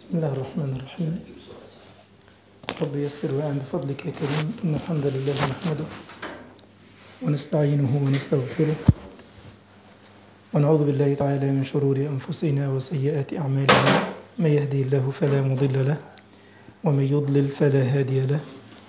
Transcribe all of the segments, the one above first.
بسم الله الرحمن الرحيم رب يسر وأعن بفضلك يا كريم إن الحمد لله نحمده ونستعينه ونستغفره ونعوذ بالله تعالى من شرور أنفسنا وسيئات أعمالنا من يهدي الله فلا مضل له ومن يضلل فلا هادي له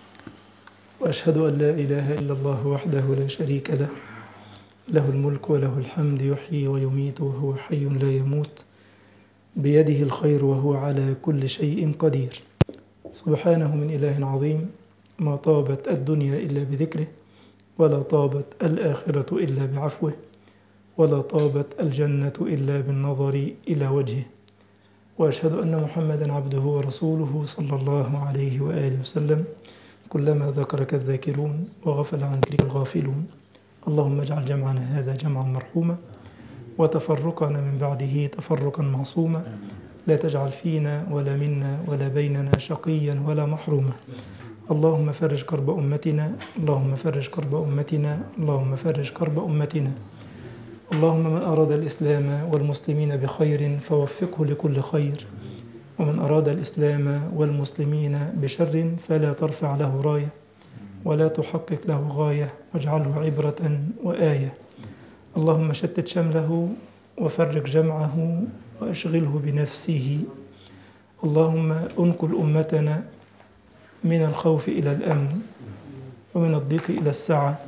وأشهد أن لا إله إلا الله وحده لا شريك له له الملك وله الحمد يحيي ويميت وهو حي لا يموت بيده الخير وهو على كل شيء قدير سبحانه من إله عظيم ما طابت الدنيا إلا بذكره ولا طابت الآخرة إلا بعفوه ولا طابت الجنة إلا بالنظر إلى وجهه وأشهد أن محمدا عبده ورسوله صلى الله عليه وآله وسلم كلما ذكرك الذاكرون وغفل عن ذكرك الغافلون اللهم اجعل جمعنا هذا جمعا مرحوما وتفرقنا من بعده تفرقا معصوما لا تجعل فينا ولا منا ولا بيننا شقيا ولا محروما اللهم فرج كرب أمتنا اللهم فرج كرب أمتنا اللهم فرج كرب أمتنا اللهم من أراد الإسلام والمسلمين بخير فوفقه لكل خير ومن أراد الإسلام والمسلمين بشر فلا ترفع له راية ولا تحقق له غاية واجعله عبرة وآية اللهم شتت شمله وفرق جمعه وأشغله بنفسه اللهم أنقل أمتنا من الخوف إلى الأمن ومن الضيق إلى السعة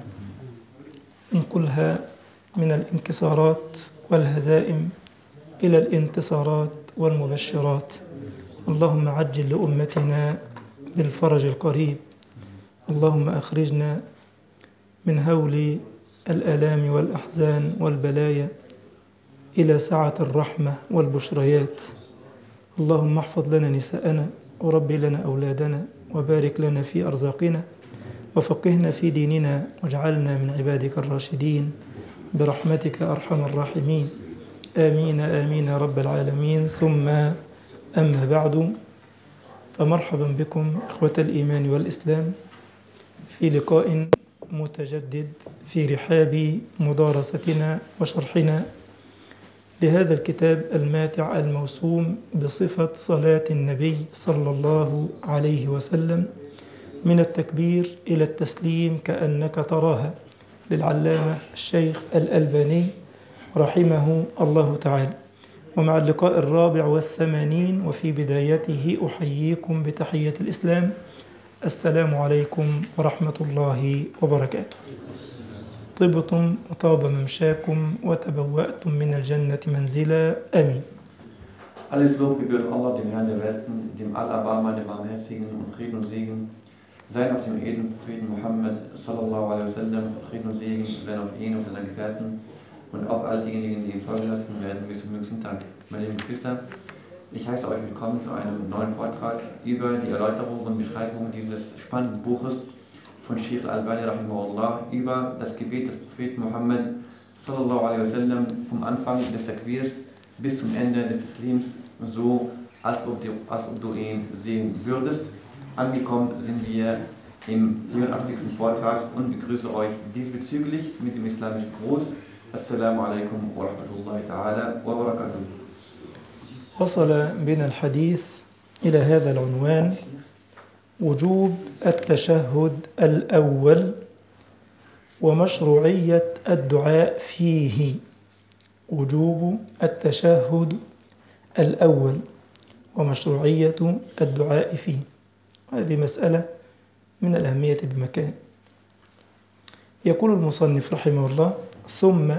انقلها من الانكسارات والهزائم إلى الانتصارات والمبشرات اللهم عجل لأمتنا بالفرج القريب اللهم أخرجنا من هول الآلام والأحزان والبلايا إلى سعة الرحمة والبشريات اللهم احفظ لنا نساءنا وربي لنا أولادنا وبارك لنا في أرزاقنا وفقهنا في ديننا واجعلنا من عبادك الراشدين برحمتك أرحم الراحمين آمين آمين يا رب العالمين ثم أما بعد فمرحبا بكم إخوة الإيمان والإسلام في لقاء متجدد في رحاب مدارستنا وشرحنا لهذا الكتاب الماتع الموسوم بصفة صلاة النبي صلى الله عليه وسلم من التكبير إلى التسليم كأنك تراها للعلامة الشيخ الألباني رحمه الله تعالى ومع اللقاء الرابع والثمانين وفي بدايته أحييكم بتحية الإسلام السلام عليكم ورحمة الله وبركاته طبتم وطاب ممشاكم وتبوأتم من الجنة منزلا آمين Alles Lob gebührt Allah, dem Herrn der Welten, dem Allerbarmer, dem Barmherzigen und Frieden und Segen seien auf dem edlen Propheten Muhammad sallallahu alaihi wasallam, Frieden und Segen seien auf ihn und seine Gefährten und auf all diejenigen, die ihn folgen lassen werden bis zum jüngsten Tag. Meine lieben Geschwister, ich heiße euch willkommen zu einem neuen Vortrag über die Erläuterung und Beschreibung dieses spannenden Buches von Sheikh Al-Albani rahimahullah über das Gebet des Propheten Muhammad sallallahu alaihi wasallam vom Anfang des Takbirs bis zum Ende des Taslims, so als ob, du, als ob du ihn sehen würdest. Angekommen sind wir im 84. Vortrag und begrüße euch diesbezüglich mit dem islamischen Gruß. Assalamu alaikum wa rahmatullahi ta'ala wa barakatuh. وصل بنا الحديث إلى هذا العنوان وجوب التشهد الأول ومشروعية الدعاء فيه وجوب التشهد الأول ومشروعية الدعاء فيه هذه مسألة من الأهمية بمكان يقول المصنف رحمه الله ثم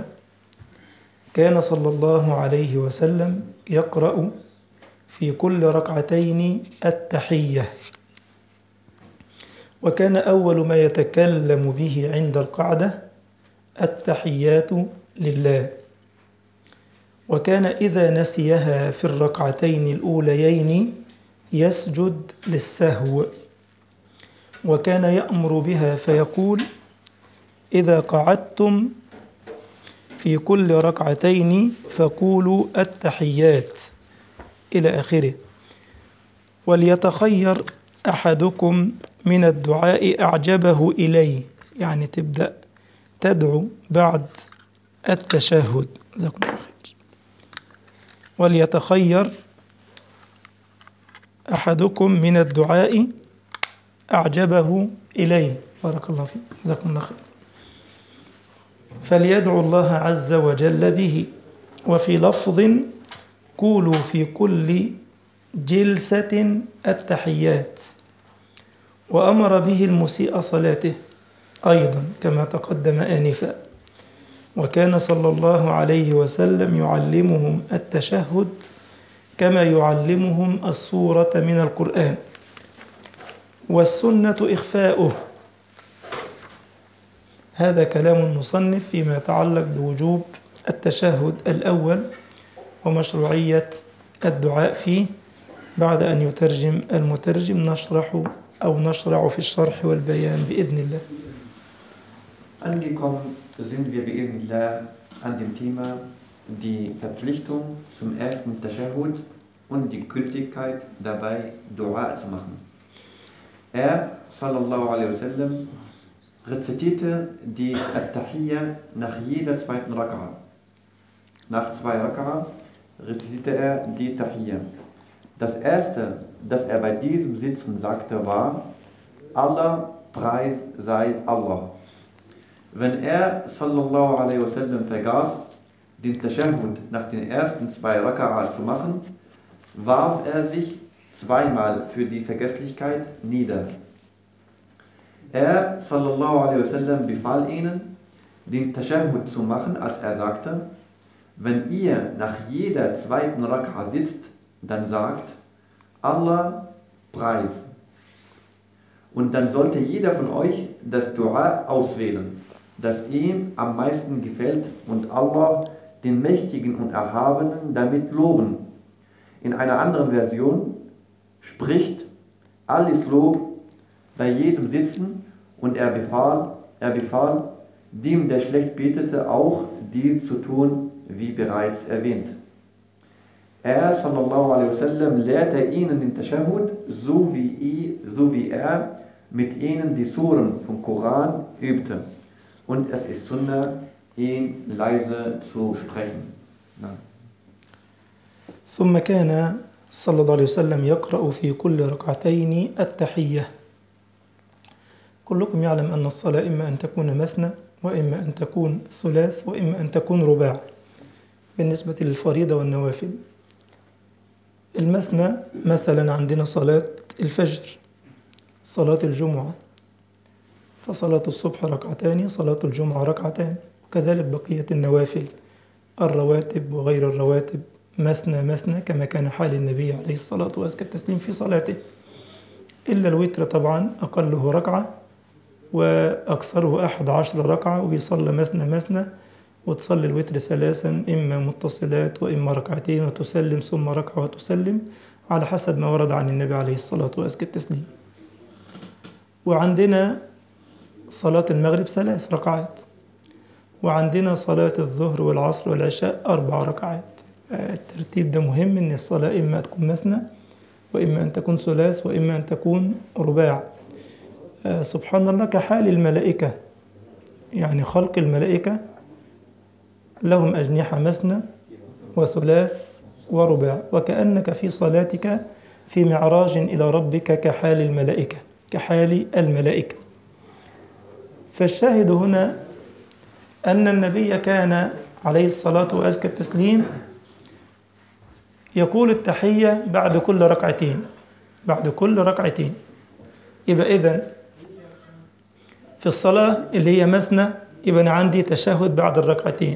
كان صلى الله عليه وسلم يقرأ في كل ركعتين التحية وكان أول ما يتكلم به عند القعدة التحيات لله وكان إذا نسيها في الركعتين الأوليين يسجد للسهو وكان يأمر بها فيقول إذا قعدتم في كل ركعتين فقولوا التحيات إلى آخره وليتخير أحدكم من الدعاء أعجبه إليه يعني تبدأ تدعو بعد التشهد جزاكم الله خير وليتخير أحدكم من الدعاء أعجبه إليه بارك الله فيك جزاكم الله خير فليدعو الله عز وجل به وفي لفظ قولوا في كل جلسة التحيات وأمر به المسيء صلاته أيضا كما تقدم آنفا وكان صلى الله عليه وسلم يعلمهم التشهد كما يعلمهم السورة من القرآن والسنة إخفاؤه هذا كلام المصنف فيما يتعلق بوجوب التشهد الأول ومشروعية الدعاء فيه بعد أن يترجم المترجم نشرح أو نشرع في الشرح والبيان بإذن الله Angekommen sind wir bi'idhnillah an dem Thema die Verpflichtung zum ersten Tashahud und die Gültigkeit dabei Dua zu machen. Er, sallallahu alaihi wasallam, rezitierte die At-Tahiyya nach jeder zweiten Raka'a. Nach zwei Raka'a rezitierte er die Tahiyya. Das erste, das er bei diesem Sitzen sagte, war, Allah Preis sei Allah. Wenn er sallallahu alaihi wasallam vergaß, den Tashahhud nach den ersten zwei Raka'a zu machen, warf er sich zweimal für die Vergesslichkeit nieder. Er sallallahu alaihi wasallam befahl ihnen, den Tashahhud zu machen, als er sagte, wenn ihr nach jeder zweiten Raka'a sitzt, dann sagt, Allah Preis. Und dann sollte jeder von euch das Dua auswählen das ihm am meisten gefällt und Allah, den Mächtigen und Erhabenen, damit loben. In einer anderen Version spricht alles Lob bei jedem Sitzen und er befahl, er befahl dem, der schlecht betete, auch dies zu tun, wie bereits erwähnt. Er, sallallahu alaihi wasallam, lehrte ihnen den Tashahud, so wie, so wie er mit ihnen die Suren vom Koran übte. Und es ist Sunna, ihn leise zu sprechen. Nein. ثم كان صلى الله عليه وسلم يقرأ في كل ركعتين التحية كلكم يعلم أن الصلاة إما أن تكون مثنى وإما أن تكون ثلاث وإما أن تكون رباع بالنسبة للفريضة والنوافل المثنى مثلا عندنا صلاة الفجر صلاة الجمعة فصلاة الصبح ركعتان صلاة الجمعة ركعتان وكذلك بقية النوافل الرواتب وغير الرواتب مثنى مثنى كما كان حال النبي عليه الصلاة وأزكى التسليم في صلاته إلا الوتر طبعا أقله ركعة وأكثره أحد عشر ركعة وبيصلى مثنى مثنى وتصلي الوتر ثلاثا إما متصلات وإما ركعتين وتسلم ثم ركعة وتسلم على حسب ما ورد عن النبي عليه الصلاة وأزكى التسليم وعندنا صلاة المغرب ثلاث ركعات وعندنا صلاة الظهر والعصر والعشاء أربع ركعات الترتيب ده مهم إن الصلاة إما تكون مثنى وإما أن تكون ثلاث وإما أن تكون رباع سبحان الله كحال الملائكة يعني خلق الملائكة لهم أجنحة مثنى وثلاث ورباع وكأنك في صلاتك في معراج إلى ربك كحال الملائكة كحال الملائكة فالشاهد هنا أن النبي كان عليه الصلاة وأزكى التسليم يقول التحية بعد كل ركعتين بعد كل ركعتين يبقى إذن في الصلاة اللي هي مثنى يبقى أنا عندي تشهد بعد الركعتين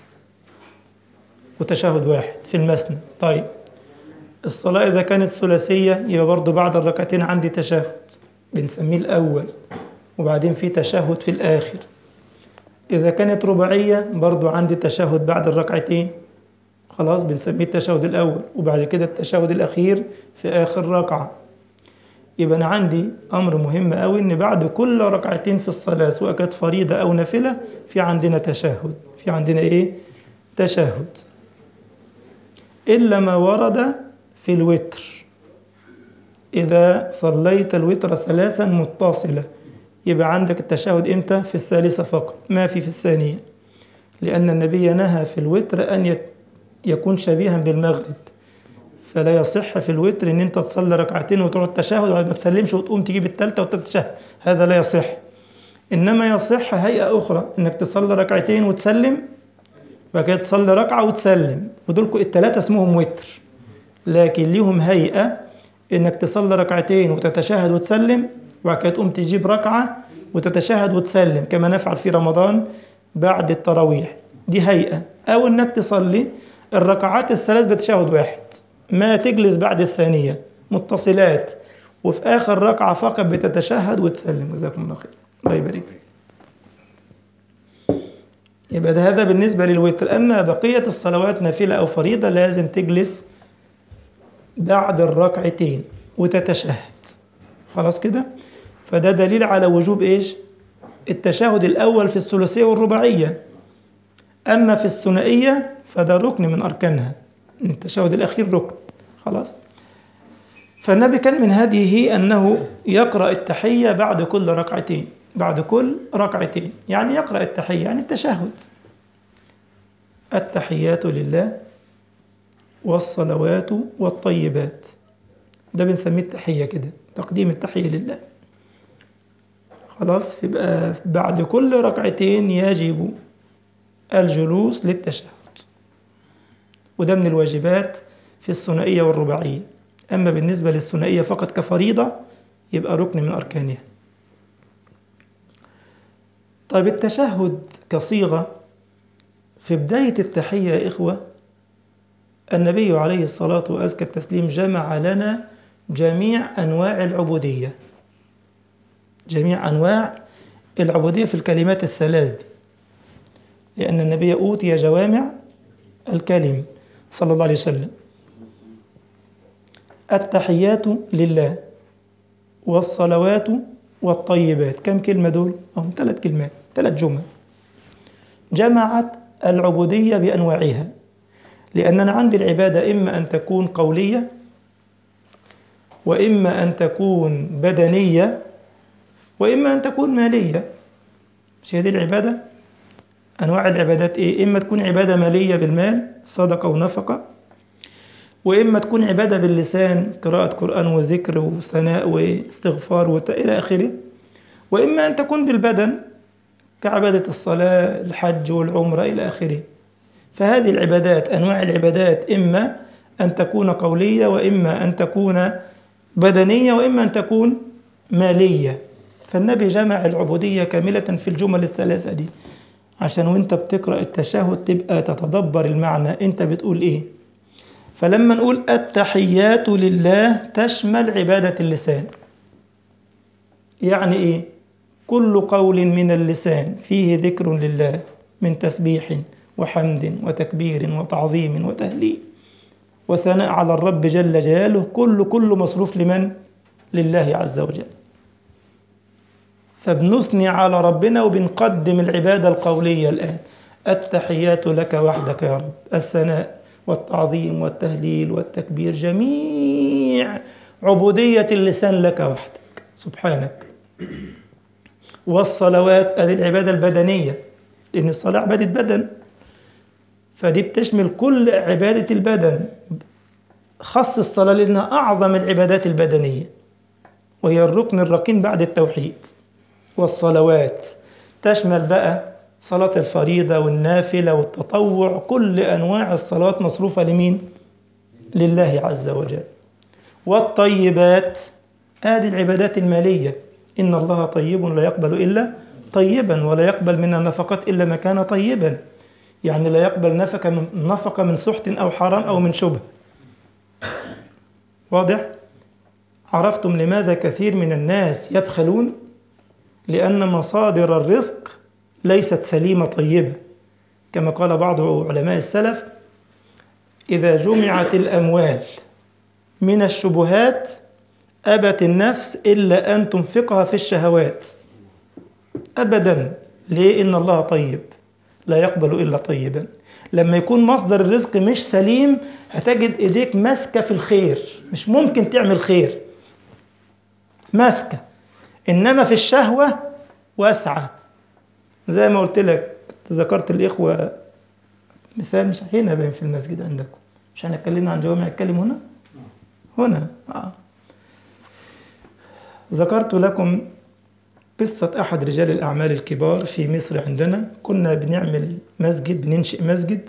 وتشهد واحد في المثنى طيب الصلاة إذا كانت ثلاثية يبقى برضو بعد الركعتين عندي تشهد بنسميه الأول وبعدين في تشهد في الآخر إذا كانت رباعية برضو عندي تشهد بعد الركعتين خلاص بنسميه التشهد الأول وبعد كده التشهد الأخير في آخر ركعة يبقى أنا عندي أمر مهم أوي إن بعد كل ركعتين في الصلاة سواء كانت فريضة أو نافلة في عندنا تشهد في عندنا إيه؟ تشهد إلا ما ورد في الوتر إذا صليت الوتر ثلاثا متصلة يبقى عندك التشهد إمتى في الثالثة فقط ما في في الثانية لأن النبي نهى في الوتر أن يكون شبيها بالمغرب فلا يصح في الوتر ان انت تصلي ركعتين وتقعد تشهد وما تسلمش وتقوم تجيب الثالثه وتتشهد هذا لا يصح انما يصح هيئه اخرى انك تصلي ركعتين وتسلم وبعد كده تصلي ركعه وتسلم ودول الثلاثه اسمهم وتر لكن ليهم هيئه انك تصلي ركعتين وتتشهد وتسلم وبعد كده تقوم تجيب ركعه وتتشهد وتسلم كما نفعل في رمضان بعد التراويح دي هيئه او انك تصلي الركعات الثلاث بتشهد واحد ما تجلس بعد الثانيه متصلات وفي اخر ركعه فقط بتتشهد وتسلم جزاكم الله خير الله يبارك فيك يبقى ده هذا بالنسبة للوتر أما بقية الصلوات نافلة أو فريضة لازم تجلس بعد الركعتين وتتشهد خلاص كده فده دليل على وجوب إيش التشهد الأول في الثلاثية والرباعية أما في الثنائية فده ركن من أركانها التشهد الأخير ركن خلاص فالنبي كان من هديه أنه يقرأ التحية بعد كل ركعتين بعد كل ركعتين يعني يقرأ التحية يعني التشهد التحيات لله والصلوات والطيبات ده بنسميه التحية كده تقديم التحية لله خلاص يبقى بعد كل ركعتين يجب الجلوس للتشهد وده من الواجبات في الثنائية والرباعية أما بالنسبة للثنائية فقط كفريضة يبقى ركن من أركانها طيب التشهد كصيغة في بداية التحية يا إخوة النبي عليه الصلاة وأزكى التسليم جمع لنا جميع أنواع العبودية جميع أنواع العبودية في الكلمات الثلاث دي لأن النبي أوتي جوامع الكلم صلى الله عليه وسلم التحيات لله والصلوات والطيبات كم كلمة دول؟ هم ثلاث كلمات ثلاث جمل جمعت العبودية بأنواعها لأننا عندي العبادة إما أن تكون قولية وإما أن تكون بدنية وإما أن تكون مالية مش هي دي العبادة أنواع العبادات إيه إما تكون عبادة مالية بالمال صدقة ونفقة وإما تكون عبادة باللسان قراءة قرآن وذكر وثناء واستغفار وت... إلى آخره وإما أن تكون بالبدن كعبادة الصلاة الحج والعمرة إلى آخره فهذه العبادات أنواع العبادات إما أن تكون قولية وإما أن تكون بدنية وإما أن تكون مالية فالنبي جمع العبودية كاملة في الجمل الثلاثة دي عشان وانت بتقرأ التشهد تبقى تتدبر المعنى انت بتقول ايه فلما نقول التحيات لله تشمل عبادة اللسان يعني ايه كل قول من اللسان فيه ذكر لله من تسبيح وحمد وتكبير وتعظيم وتهليل وثناء على الرب جل جلاله كل كل مصروف لمن لله عز وجل فبنثني على ربنا وبنقدم العبادة القولية الآن التحيات لك وحدك يا رب الثناء والتعظيم والتهليل والتكبير جميع عبودية اللسان لك وحدك سبحانك والصلوات هذه العبادة البدنية لأن الصلاة عبادة بدن فدي بتشمل كل عبادة البدن خص الصلاة لأنها أعظم العبادات البدنية وهي الركن الركين بعد التوحيد والصلوات تشمل بقى صلاة الفريضة والنافلة والتطوع كل أنواع الصلاة مصروفة لمين؟ لله عز وجل والطيبات هذه العبادات المالية إن الله طيب لا يقبل إلا طيبا ولا يقبل من النفقات إلا ما كان طيبا يعني لا يقبل نفقة من, نفقة من سحت أو حرام أو من شبه واضح؟ عرفتم لماذا كثير من الناس يبخلون لأن مصادر الرزق ليست سليمة طيبة كما قال بعض علماء السلف إذا جمعت الأموال من الشبهات أبت النفس إلا أن تنفقها في الشهوات أبدا ليه إن الله طيب لا يقبل إلا طيبا لما يكون مصدر الرزق مش سليم هتجد إيديك ماسكة في الخير مش ممكن تعمل خير ماسكة إنما في الشهوة واسعة زي ما قلت لك ذكرت الإخوة مثال مش هنا باين في المسجد عندكم مش احنا اتكلمنا عن جوامع الكلم هنا هنا آه. ذكرت لكم قصة أحد رجال الأعمال الكبار في مصر عندنا كنا بنعمل مسجد بننشئ مسجد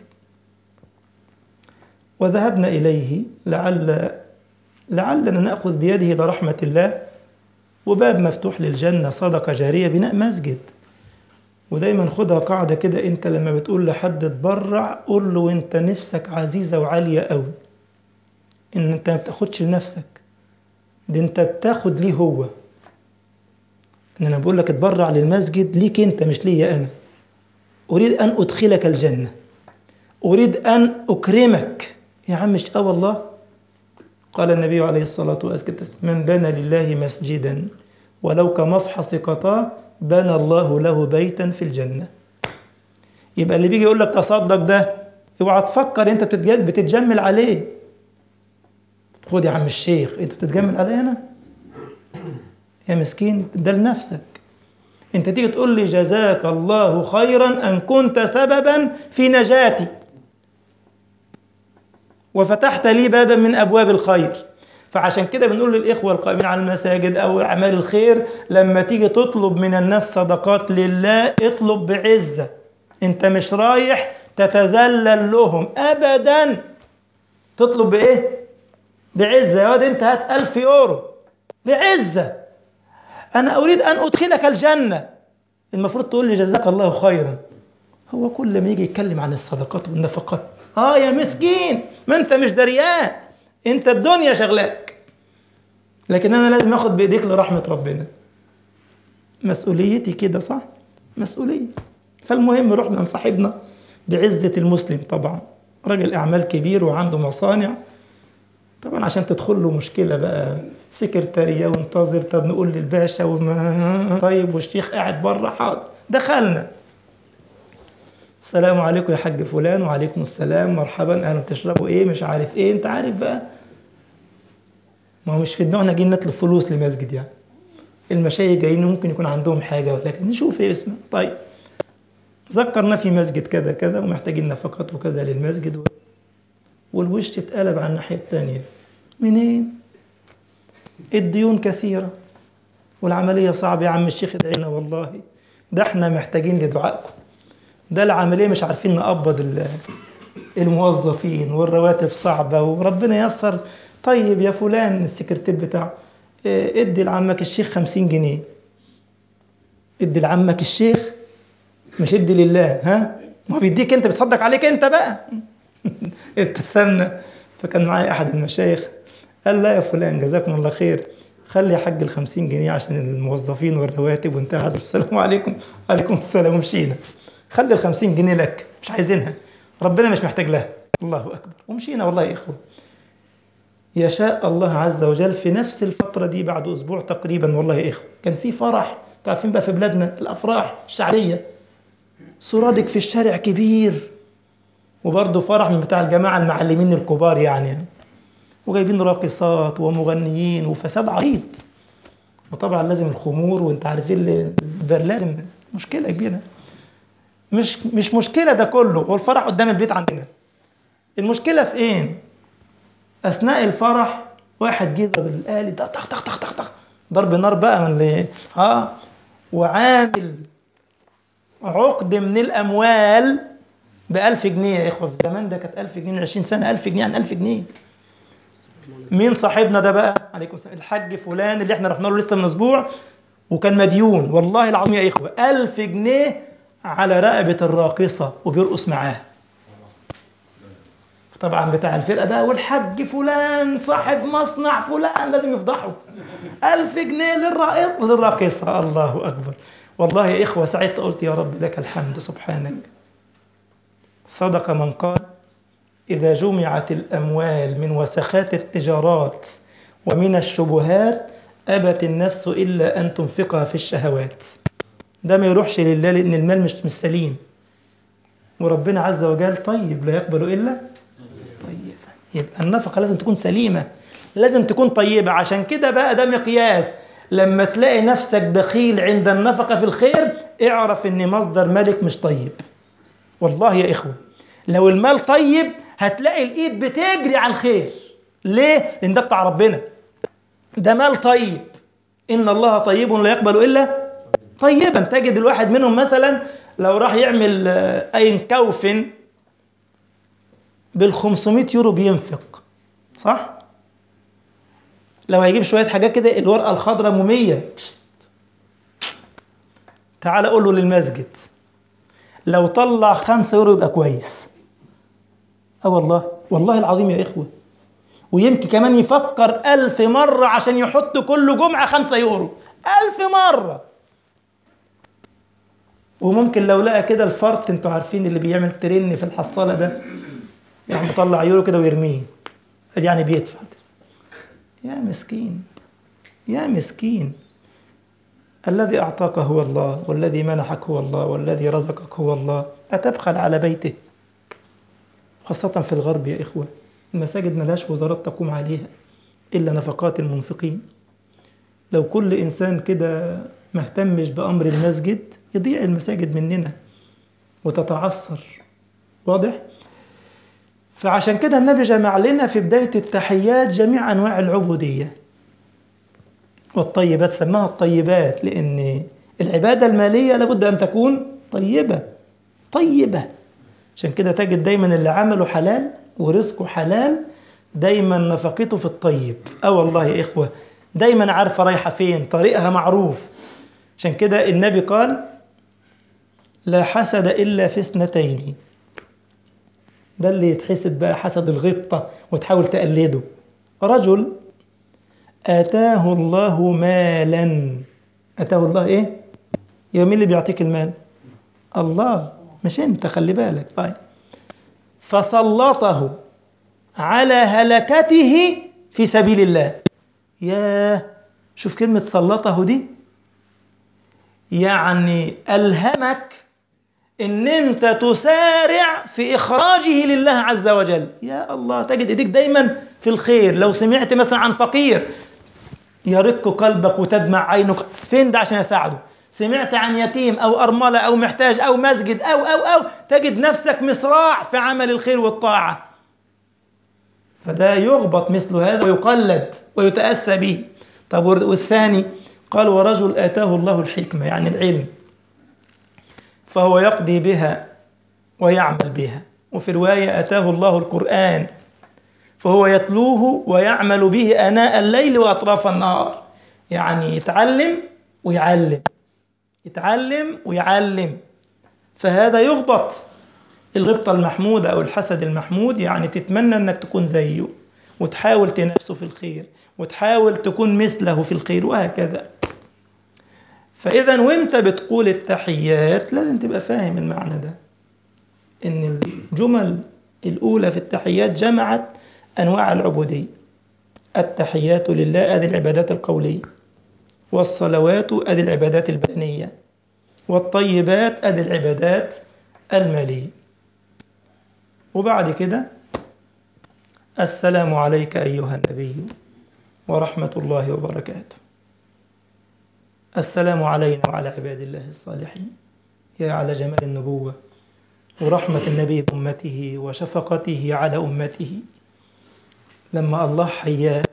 وذهبنا إليه لعل لعلنا نأخذ بيده إلى رحمة الله وباب مفتوح للجنة صدقة جارية بناء مسجد ودايما خدها قاعدة كده انت لما بتقول لحد اتبرع قول له وانت نفسك عزيزة وعالية قوي ان انت ما بتاخدش لنفسك ده انت بتاخد ليه هو ان انا بقول لك اتبرع للمسجد ليك انت مش ليا انا اريد ان ادخلك الجنة اريد ان اكرمك يا عم مش اه والله قال النبي عليه الصلاة والسلام من بنى لله مسجدا ولو كمفحص قطاه بنى الله له بيتا في الجنة يبقى اللي بيجي يقول لك تصدق ده اوعى تفكر انت بتتجمل عليه خد يا عم الشيخ انت بتتجمل عليه انا يا مسكين ده لنفسك انت تيجي تقول لي جزاك الله خيرا ان كنت سببا في نجاتي وفتحت لي بابا من ابواب الخير فعشان كده بنقول للإخوة القائمين على المساجد أو أعمال الخير لما تيجي تطلب من الناس صدقات لله اطلب بعزة أنت مش رايح تتذلل لهم أبدا تطلب بإيه؟ بعزة يا واد أنت هات ألف يورو بعزة أنا أريد أن أدخلك الجنة المفروض تقول لي جزاك الله خيرا هو كل ما يجي يتكلم عن الصدقات والنفقات آه يا مسكين ما أنت مش دريان أنت الدنيا شغلاك لكن أنا لازم أخد بإيديك لرحمة ربنا مسؤوليتي كده صح؟ مسؤولية فالمهم رحنا لصاحبنا بعزة المسلم طبعا راجل أعمال كبير وعنده مصانع طبعا عشان تدخل له مشكلة بقى سكرتارية وانتظر طب نقول للباشا وما طيب والشيخ قاعد بره حاضر دخلنا السلام عليكم يا حاج فلان وعليكم السلام مرحبا اهلا بتشربوا ايه مش عارف ايه انت عارف بقى ما هو مش في دماغنا جايين نطلب فلوس لمسجد يعني المشايخ جايين ممكن يكون عندهم حاجه ولكن نشوف ايه اسمه طيب ذكرنا في مسجد كذا كذا ومحتاجين نفقات وكذا للمسجد و... والوش اتقلب على الناحيه الثانيه منين الديون كثيره والعمليه صعبه يا عم الشيخ ادعينا والله ده احنا محتاجين لدعائكم ده العمليه مش عارفين نقبض الموظفين والرواتب صعبه وربنا يسر طيب يا فلان السكرتير بتاعه ادي لعمك الشيخ خمسين جنيه ادي لعمك الشيخ مش ادي لله ها ما بيديك انت بتصدق عليك انت بقى ابتسمنا فكان معايا احد المشايخ قال لا يا فلان جزاكم الله خير خلي يا حاج ال 50 جنيه عشان الموظفين والرواتب وانتهى السلام عليكم وعليكم السلام ومشينا خلي ال 50 جنيه لك مش عايزينها ربنا مش محتاج لها الله اكبر ومشينا والله يا اخوه يشاء الله عز وجل في نفس الفترة دي بعد أسبوع تقريبا والله يا إخوة كان في فرح تعرفين بقى في بلادنا الأفراح الشعرية سرادق في الشارع كبير وبرضه فرح من بتاع الجماعة المعلمين الكبار يعني وجايبين راقصات ومغنيين وفساد عريض وطبعا لازم الخمور وانت عارفين لازم مشكلة كبيرة مش مش مشكلة ده كله هو الفرح قدام البيت عندنا المشكلة في ايه؟ اثناء الفرح واحد جه ضرب الآلي طخ طخ طخ طخ طخ طخ ضرب نار بقى من اللي ها وعامل عقد من الاموال ب 1000 جنيه يا اخوه في زمان ده كانت 1000 جنيه من 20 سنه 1000 جنيه عن 1000 جنيه مين صاحبنا ده بقى عليكم السلام الحاج فلان اللي احنا رحنا له لسه من اسبوع وكان مديون والله العظيم يا اخوه 1000 جنيه على رقبه الراقصه وبيرقص معاها طبعا بتاع الفرقه بقى والحاج فلان صاحب مصنع فلان لازم يفضحوا ألف جنيه للراقص للراقصة الله أكبر والله يا إخوة سعيت قلت يا رب لك الحمد سبحانك صدق من قال إذا جمعت الأموال من وسخات التجارات ومن الشبهات أبت النفس إلا أن تنفقها في الشهوات ده ما يروحش لله لأن المال مش مش سليم وربنا عز وجل طيب لا يقبل إلا طيب يبقى النفقة لازم تكون سليمة لازم تكون طيبة عشان كده بقى ده مقياس لما تلاقي نفسك بخيل عند النفقة في الخير اعرف ان مصدر مالك مش طيب والله يا إخوة لو المال طيب هتلاقي الإيد بتجري على الخير ليه؟ لأن ده بتاع ربنا ده مال طيب إن الله طيب لا يقبل إلا طيبا تجد الواحد منهم مثلا لو راح يعمل أي كوف بال 500 يورو بينفق صح؟ لو هيجيب شوية حاجات كده الورقة الخضراء مومية تعال قول له للمسجد لو طلع خمسة يورو يبقى كويس اه والله والله العظيم يا إخوة ويمكن كمان يفكر ألف مرة عشان يحط كل جمعة خمسة يورو ألف مرة وممكن لو لقى كده الفرط انتوا عارفين اللي بيعمل ترن في الحصالة ده يعني مطلع يورو كده ويرميه يعني بيدفع يا مسكين يا مسكين الذي أعطاك هو الله والذي منحك هو الله والذي رزقك هو الله أتبخل على بيته خاصة في الغرب يا إخوة المساجد ملهاش وزارات تقوم عليها إلا نفقات المنفقين لو كل إنسان كده مهتمش بأمر المسجد يضيع المساجد مننا وتتعثر واضح؟ فعشان كده النبي جمع لنا في بداية التحيات جميع أنواع العبودية والطيبات سماها الطيبات لأن العبادة المالية لابد أن تكون طيبة طيبة عشان كده تجد دايما اللي عمله حلال ورزقه حلال دايما نفقته في الطيب اه والله يا إخوة دايما عارفة رايحة فين طريقها معروف عشان كده النبي قال لا حسد إلا في اثنتين ده اللي يتحسد بقى حسد الغبطة وتحاول تقلده رجل آتاه الله مالا آتاه الله إيه؟ يبقى مين اللي بيعطيك المال؟ الله مش أنت خلي بالك طيب فسلطه على هلكته في سبيل الله ياه شوف كلمة سلطه دي يعني ألهمك ان انت تسارع في اخراجه لله عز وجل يا الله تجد ايديك دايما في الخير لو سمعت مثلا عن فقير يرق قلبك وتدمع عينك فين ده عشان اساعده سمعت عن يتيم او ارمله او محتاج او مسجد او او او تجد نفسك مصراع في عمل الخير والطاعه فده يغبط مثل هذا ويقلد ويتاسى به طب والثاني قال ورجل اتاه الله الحكمه يعني العلم فهو يقضي بها ويعمل بها وفي رواية أتاه الله القرآن فهو يتلوه ويعمل به أناء الليل وأطراف النهار يعني يتعلم ويعلم يتعلم ويعلم فهذا يغبط الغبطة المحمودة أو الحسد المحمود يعني تتمنى أنك تكون زيه وتحاول تنافسه في الخير وتحاول تكون مثله في الخير وهكذا فإذا وانت بتقول التحيات لازم تبقى فاهم المعنى ده إن الجمل الأولى في التحيات جمعت أنواع العبودية التحيات لله أدي العبادات القولية والصلوات أدي العبادات البدنية والطيبات أدي العبادات المالية وبعد كده السلام عليك أيها النبي ورحمة الله وبركاته السلام علينا وعلى عباد الله الصالحين يا على جمال النبوة ورحمة النبي بأمته وشفقته على أمته لما الله حياه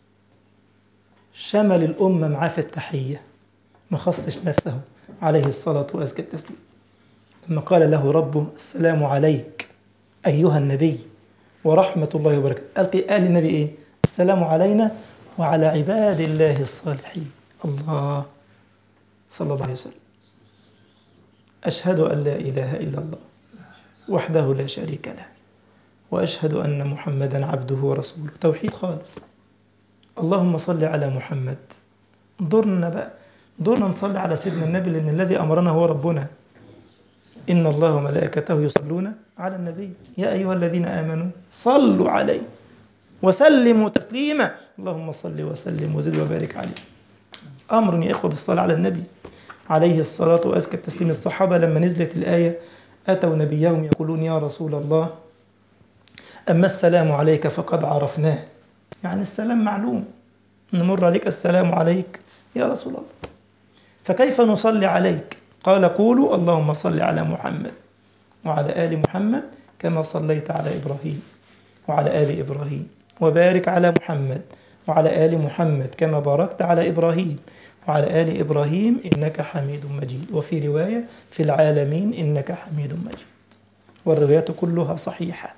شمل الأمة معاه في التحية ما خصش نفسه عليه الصلاة وأزكى التسليم لما قال له ربه السلام عليك أيها النبي ورحمة الله وبركاته قال قال النبي إيه السلام علينا وعلى عباد الله الصالحين الله صلى الله عليه وسلم أشهد أن لا إله إلا الله وحده لا شريك له وأشهد أن محمدا عبده ورسوله توحيد خالص اللهم صل على محمد دورنا بقى دورنا نصلي على سيدنا النبي لأن الذي أمرنا هو ربنا إن الله وملائكته يصلون على النبي يا أيها الذين آمنوا صلوا عليه وسلموا تسليما اللهم صل وسلم وزد وبارك عليه أمر يا إخوة بالصلاة على النبي عليه الصلاة وأزكى التسليم الصحابة لما نزلت الآية أتوا نبيهم يقولون يا رسول الله أما السلام عليك فقد عرفناه يعني السلام معلوم نمر عليك السلام عليك يا رسول الله فكيف نصلي عليك قال قولوا اللهم صل على محمد وعلى آل محمد كما صليت على إبراهيم وعلى آل إبراهيم وبارك على محمد وعلى آل محمد كما باركت على إبراهيم وعلى آل إبراهيم إنك حميد مجيد وفي رواية في العالمين إنك حميد مجيد والروايات كلها صحيحة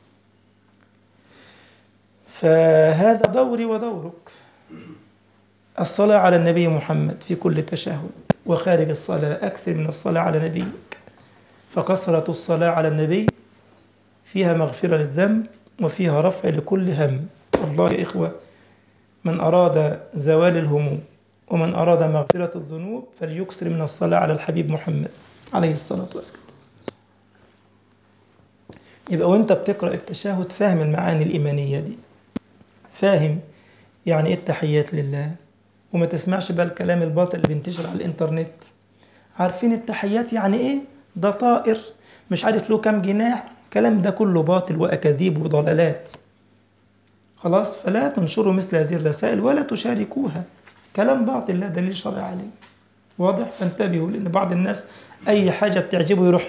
فهذا دوري ودورك الصلاة على النبي محمد في كل تشهد وخارج الصلاة أكثر من الصلاة على نبيك فكثرة الصلاة على النبي فيها مغفرة للذنب وفيها رفع لكل هم والله يا إخوة من أراد زوال الهموم ومن أراد مغفرة الذنوب فليكثر من الصلاة على الحبيب محمد عليه الصلاة والسلام يبقى وانت بتقرأ التشهد فاهم المعاني الإيمانية دي فاهم يعني ايه التحيات لله وما تسمعش بقى الكلام الباطل اللي بينتشر على الانترنت عارفين التحيات يعني ايه ده طائر مش عارف له كام جناح الكلام ده كله باطل وأكاذيب وضلالات خلاص فلا تنشروا مثل هذه الرسائل ولا تشاركوها كلام باطل لا دليل شرعي عليه واضح فانتبهوا لأن بعض الناس أي حاجة بتعجبه يروح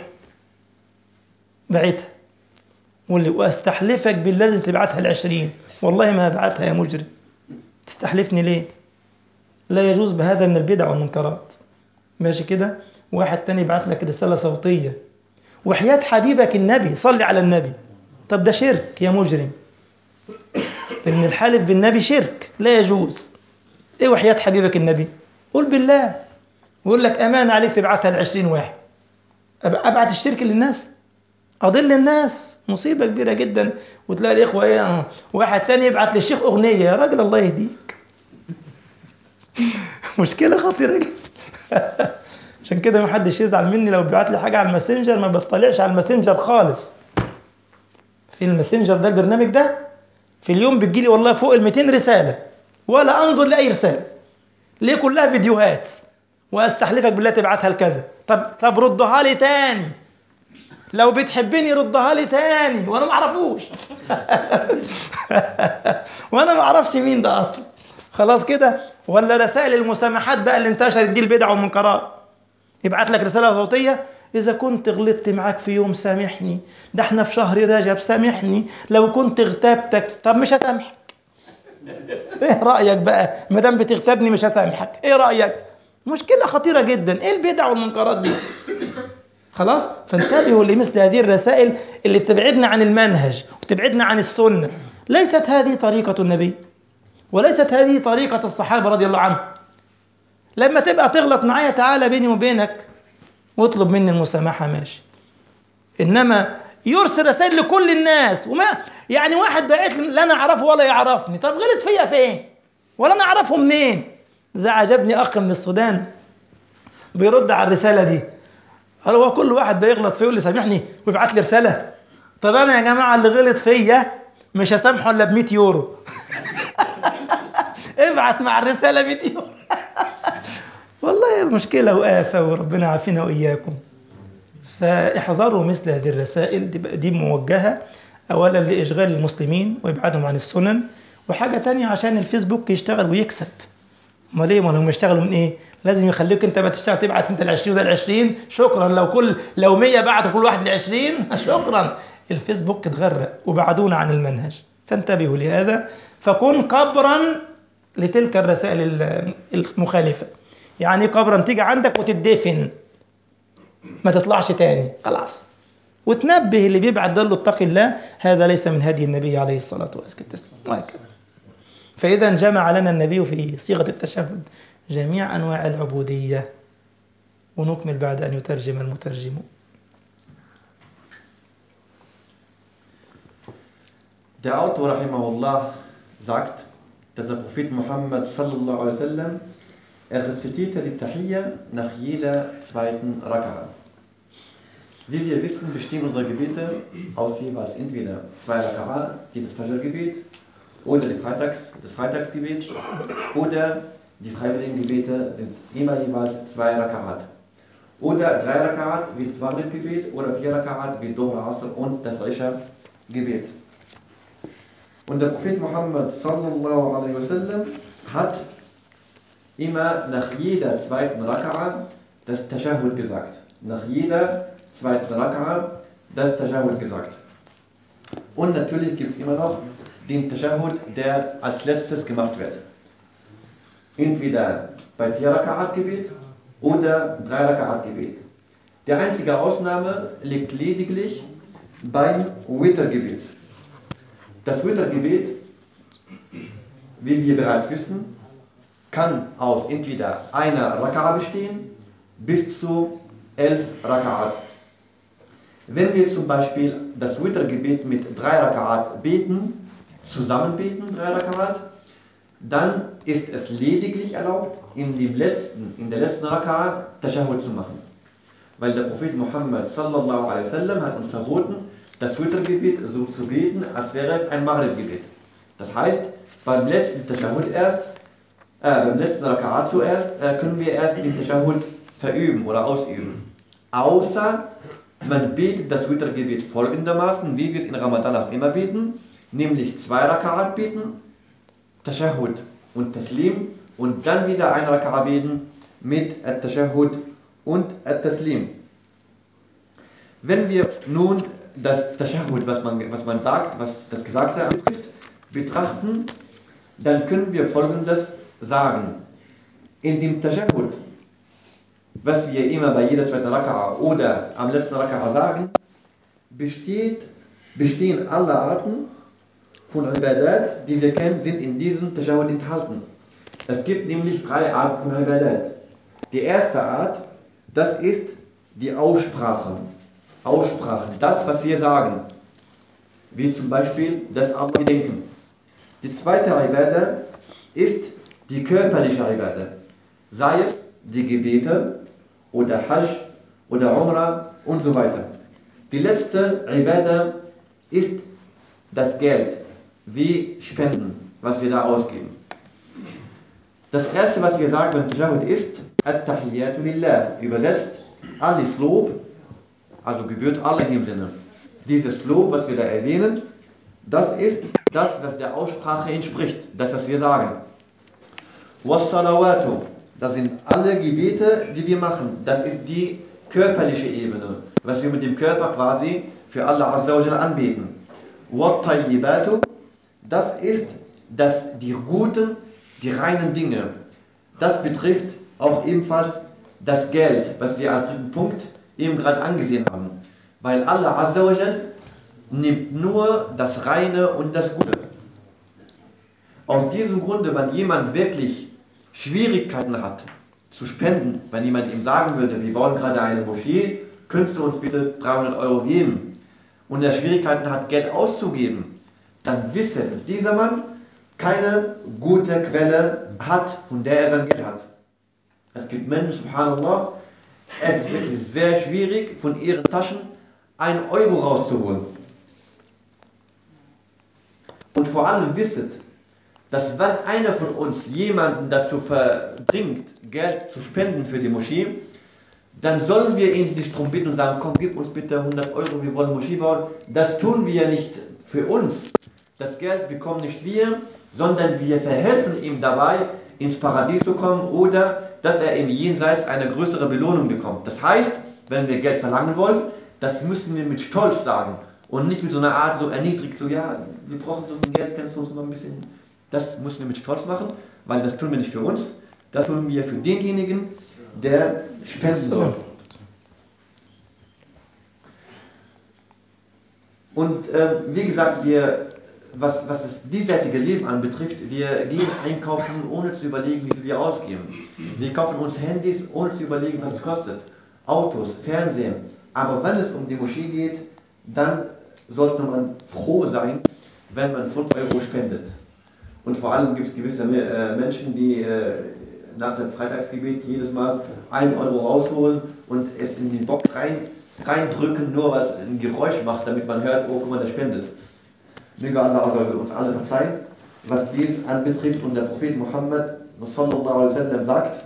بعتها واللي واستحلفك بالله لازم تبعتها العشرين والله ما هبعتها يا مجرم تستحلفني ليه لا يجوز بهذا من البدع والمنكرات ماشي كده واحد تاني يبعت لك رسالة صوتية وحياة حبيبك النبي صلي على النبي طب ده شرك يا مجرم ان الحالف بالنبي شرك لا يجوز ايه وحياة حبيبك النبي قول بالله يقول لك امان عليك تبعتها لعشرين واحد ابعت الشرك للناس اضل الناس مصيبة كبيرة جدا وتلاقي الاخوة ايه واحد تاني يبعت للشيخ اغنية يا راجل الله يهديك مشكلة خطيرة جدا عشان كده ما حدش يزعل مني لو بيبعت لي حاجة على الماسنجر ما بطلعش على الماسنجر خالص في الماسنجر ده البرنامج ده في اليوم بتجيلي والله فوق ال 200 رسالة ولا انظر لاي رسالة ليه كلها فيديوهات واستحلفك بالله تبعتها لكذا طب طب ردها لي تاني لو بتحبني ردها لي تاني وانا ما اعرفوش وانا ما اعرفش مين ده اصلا خلاص كده ولا رسائل المسامحات بقى اللي انتشرت دي البدع والمنكرات يبعت لك رساله صوتيه اذا كنت غلطت معاك في يوم سامحني ده احنا في شهر رجب سامحني لو كنت اغتابتك طب مش هسامحك ايه رايك بقى ما دام بتغتابني مش هسامحك ايه رايك مشكله خطيره جدا ايه البدع والمنكرات دي خلاص فانتبهوا لمثل هذه الرسائل اللي تبعدنا عن المنهج وتبعدنا عن السنه ليست هذه طريقه النبي وليست هذه طريقه الصحابه رضي الله عنهم لما تبقى تغلط معايا تعالى بيني وبينك واطلب مني المسامحه ماشي انما يرسل رسائل لكل الناس وما يعني واحد بعت لا انا اعرفه ولا يعرفني طب غلط فيا فين ولا انا اعرفه منين زي عجبني اخ من السودان بيرد على الرساله دي قال هو كل واحد بيغلط فيه يقول لي سامحني ويبعت لي رساله طب انا يا جماعه اللي غلط فيا مش هسامحه الا ب 100 يورو ابعت مع الرساله 100 يورو والله مشكله وآفة وربنا عافينا واياكم فاحذروا مثل هذه الرسائل دي, دي موجهه اولا لاشغال المسلمين وابعادهم عن السنن وحاجه تانية عشان الفيسبوك يشتغل ويكسب امال ايه ما هم يشتغلوا من ايه لازم يخليك انت ما تشتغل تبعت انت ال 20 وده ال 20 شكرا لو كل لو 100 بعتوا كل واحد ل 20 شكرا الفيسبوك اتغرق وبعدونا عن المنهج فانتبهوا لهذا فكن قبرا لتلك الرسائل المخالفه يعني قبرا تيجي عندك وتدفن ما تطلعش تاني خلاص وتنبه اللي بيبعت ده له اتق الله هذا ليس من هدي النبي عليه الصلاه والسلام فإذا جمع لنا النبي في صيغة التشهد جميع أنواع العبودية ونكمل بعد أن يترجم المترجم Der Autor Rahimahullah sagt, dass der Prophet Muhammad sallallahu alaihi wasallam er rezitierte die Tahiyya nach jeder zweiten Raka'a. Wie wir wissen, bestehen unsere Gebete aus jeweils entweder zwei Raka'a, jedes Fajr-Gebet, oder die Freitags, das Freitagsgebet oder die freiwilligen Gebete sind immer jeweils zwei Rakaat. Oder drei Rakaat wie das Maghrib-Gebet oder vier Rakaat wie Dohr Asr und das Isha-Gebet. Und der Prophet Muhammad sallallahu alaihi wasallam hat immer nach jeder zweiten Raka'a das Tashahud gesagt. Nach jeder zweiten Raka'a das Tashahud gesagt. Und natürlich gibt es immer noch den Tashahud, der als letztes gemacht wird. Entweder bei 4 Raka'at Gebet oder 3 Raka'at Gebet. Die einzige Ausnahme liegt lediglich beim Wittergebet. Das Wittergebet, wie wir bereits wissen, kann aus entweder einer Raka'a bestehen bis zu elf Raka'at. Wenn wir zum Beispiel das Wittergebet mit drei Raka'at beten, zusammen beten, drei Raka'at, dann ist es lediglich erlaubt, in, dem letzten, in der letzten Raka'a Tashahud zu machen. Weil der Prophet Muhammad sallallahu alaihi wasallam hat uns verboten, das Wittergebet so zu beten, als wäre es ein Maghrib-Gebet. Das heißt, beim letzten Tashahud erst, äh, beim letzten Raka'at zuerst, äh, können wir erst den Tashahud verüben oder ausüben. Außer man betet das Wittergebet folgendermaßen, wie wir es in Ramadan auch immer beten, nämlich zwei Raka'at beten, Tashahud und Taslim und dann wieder ein Raka'at beten mit At-Tashahud und At-Taslim. Wenn wir nun das Tashahud, was man, was man sagt, was das Gesagte antrifft, betrachten, dann können wir folgendes sagen. In dem Tashahud, was wir immer bei jeder zweiten Raka'a oder am letzten Raka'a sagen, besteht, bestehen alle Arten von Ibadat, die wir kennen, sind in diesem Tashahud enthalten. Es gibt nämlich drei Arten von Ibadat. Die erste Art, das ist die Aussprache. Aussprachen, das, was wir sagen. Wie zum Beispiel das Allah gedenken. Die zweite Ibadah ist die körperliche Ibadah. Sei es die Gebete oder Hajj oder Umrah und so weiter. Die letzte Ibadah ist das Geld, wie Spenden, was wir da ausgeben. Das erste, was wir sagen beim Tajahud ist At-Tahiyyatu Lillah. Übersetzt, alles Lob, also gebührt Allah in dem Sinne. Dieses Lob, was wir da erwähnen, das ist das, was der Aussprache entspricht, das, was wir sagen. Was-Salawatu, das sind alle Gebete, die wir machen. Das ist die körperliche Ebene, was wir mit dem Körper quasi für Allah Azza wa anbeten. Wat-Tayyibatu, das ist das, die guten, die reinen Dinge. Das betrifft auch ebenfalls das Geld, was wir als dritten Punkt eben gerade angesehen haben. Weil Allah Azza wa nimmt nur das Reine und das Gute. Aus diesem Grunde, wenn jemand wirklich Schwierigkeiten hat zu spenden, wenn jemand ihm sagen würde, wir bauen gerade eine Moschee, könntest du uns bitte 300 Euro geben und er Schwierigkeiten hat, Geld auszugeben, dann wisse, dass dieser Mann keine gute Quelle hat, von der er sein Geld hat. Es gibt Menschen, subhanallah, es ist wirklich sehr schwierig, von ihren Taschen einen Euro rauszuholen. Und vor allem wisset, dass wenn einer von uns jemanden dazu verbringt, Geld zu spenden für die Moschee, dann sollen wir ihn nicht darum bitten und sagen, komm, gib uns bitte 100 Euro, wir wollen Moschee bauen. Das tun wir ja nicht für uns. Das Geld bekommen nicht wir, sondern wir verhelfen ihm dabei, ins Paradies zu kommen oder dass er im Jenseits eine größere Belohnung bekommt. Das heißt, wenn wir Geld verlangen wollen, das müssen wir mit Stolz sagen und nicht mit so einer Art so erniedrigt, so ja, wir brauchen so ein Geld, kannst du uns noch ein bisschen... Das müssen wir mit Stolz machen, weil das tun wir nicht für uns, das tun wir für denjenigen, der spenden soll. Und ähm, wie gesagt, wir, was, was das diesseitige Leben anbetrifft, wir gehen einkaufen, ohne zu überlegen, wie viel wir ausgeben. Wir kaufen uns Handys, ohne zu überlegen, was es kostet. Autos, Fernsehen. Aber wenn es um die Moschee geht, dann sollte man froh sein, wenn man 5 Euro spendet. Und vor allem gibt es gewisse äh, Menschen, die äh, nach dem Freitagsgebet jedes Mal 1 Euro rausholen und es in die Box rein, reindrücken, nur was ein Geräusch macht, damit man hört, oh, guck mal, der spendet. Möge Allah soll uns alle verzeihen, was dies anbetrifft. Und der Prophet Muhammad sallallahu alaihi wasallam sagt,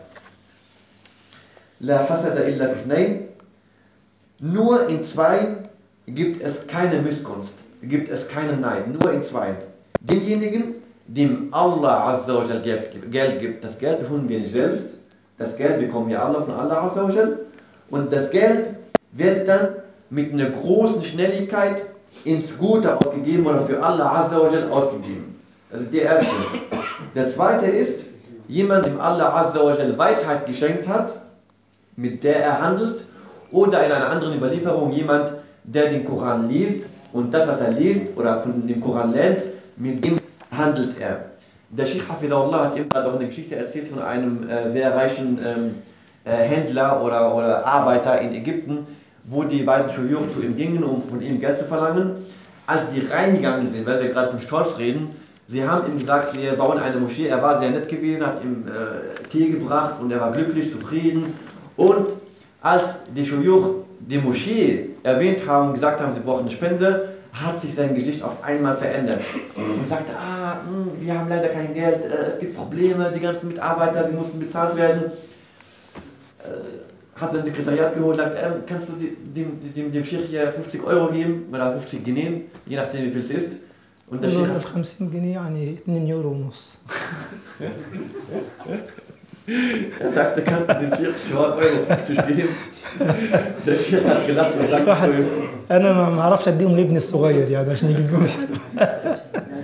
La hasada illa fithnain. Nur in zwei gibt es keine Missgunst, gibt es keinen Neid, nur in zwei. Denjenigen, dem Allah Azza wa Geld, Geld gibt. Das Geld tun wir nicht selbst. Das Geld bekommen wir Allah von Allah Azza wa Und das Geld wird dann mit einer großen Schnelligkeit ins Gute ausgegeben oder für Allah Azza wa Jal ausgegeben. Das ist der erste. Der zweite ist, jemand, dem Allah Azza wa Jal Weisheit geschenkt hat, mit der er handelt, oder in einer anderen Überlieferung jemand, der den Koran liest und das, was er liest oder von dem Koran lernt, mit dem handelt er. Der Sheikh Hafidahullah hat eben gerade auch eine Geschichte erzählt von einem äh, sehr reichen ähm, äh, Händler oder, oder Arbeiter in Ägypten, wo die beiden Schuyur zu ihm gingen, um von ihm Geld zu verlangen. Als die reingegangen sind, weil wir gerade von Stolz reden, sie haben ihm gesagt, wir bauen eine Moschee. Er war sehr nett gewesen, hat ihm äh, Tee gebracht und er war glücklich, zufrieden. Und als die Schuyur die Moschee erwähnt haben und gesagt haben, sie brauchen eine Spende, hat sich sein Gesicht auf einmal verändert und sagte, ah, mh, wir haben leider kein Geld, äh, es gibt Probleme, die ganzen Mitarbeiter, sie mussten bezahlt werden. Äh, hat sein Sekretariat geholt, sagt, ähm, kannst du dem, dem, dem Sheikh hier 50 Euro geben oder 50 Guineen, je nachdem wie viel es ist. Und der Sheikh hat 50 جنيه يعني 2 يورو ونص Er sagte, kannst du dem Sheikh 2 Euro 50 geben? Der Sheikh hat gelacht und sagte واحد zu ihm, انا ما ما اعرفش اديهم لابني الصغير يعني عشان يجيب لهم حاجه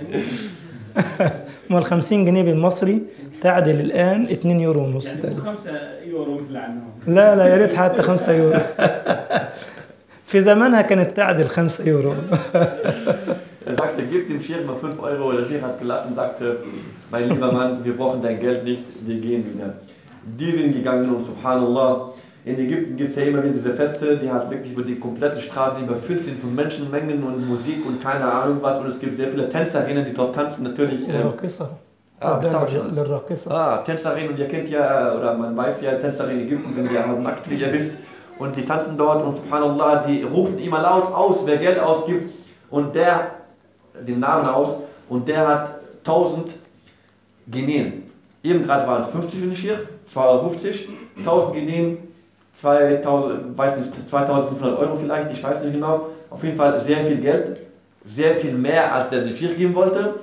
ما ال 50 جنيه بالمصري تعدل الان 2 يورو ونص يعني تقريبا 5 يورو مثل عنهم لا لا يا ريت حتى 5 يورو في زمانها كانت تعدل 5 يورو Er sagte, gib dem Sheikh mal 5 Euro. Der Sheikh hat gelacht und sagte, mein lieber Mann, wir brauchen dein Geld nicht, wir gehen wieder. Die sind gegangen und subhanallah, in Ägypten gibt es ja immer wieder diese Feste, die halt wirklich über die komplette Straße überfüllt sind von Menschenmengen und Musik und keine Ahnung was. Und es gibt sehr viele Tänzerinnen, die dort tanzen, natürlich. ähm, الراقصة آه، قدام بالطبع. الرج- للراقصة Ah, Tänzerinnen, und ihr kennt ja, oder man weiß ja, Tänzerinnen in Ägypten sind ja halb nackt, wie ihr wisst. Und die tanzen dort und subhanallah, die rufen immer laut aus, wer Geld ausgibt. Und der, den Namen aus, und der hat 1000 Guineen. Eben gerade waren es 50 für den Schirr, 2,50 Euro, 1000 Guineen, 2000, weiß nicht, 2500 Euro vielleicht, ich weiß nicht genau. Auf jeden Fall sehr viel Geld, sehr viel mehr, als der den Schirr geben wollte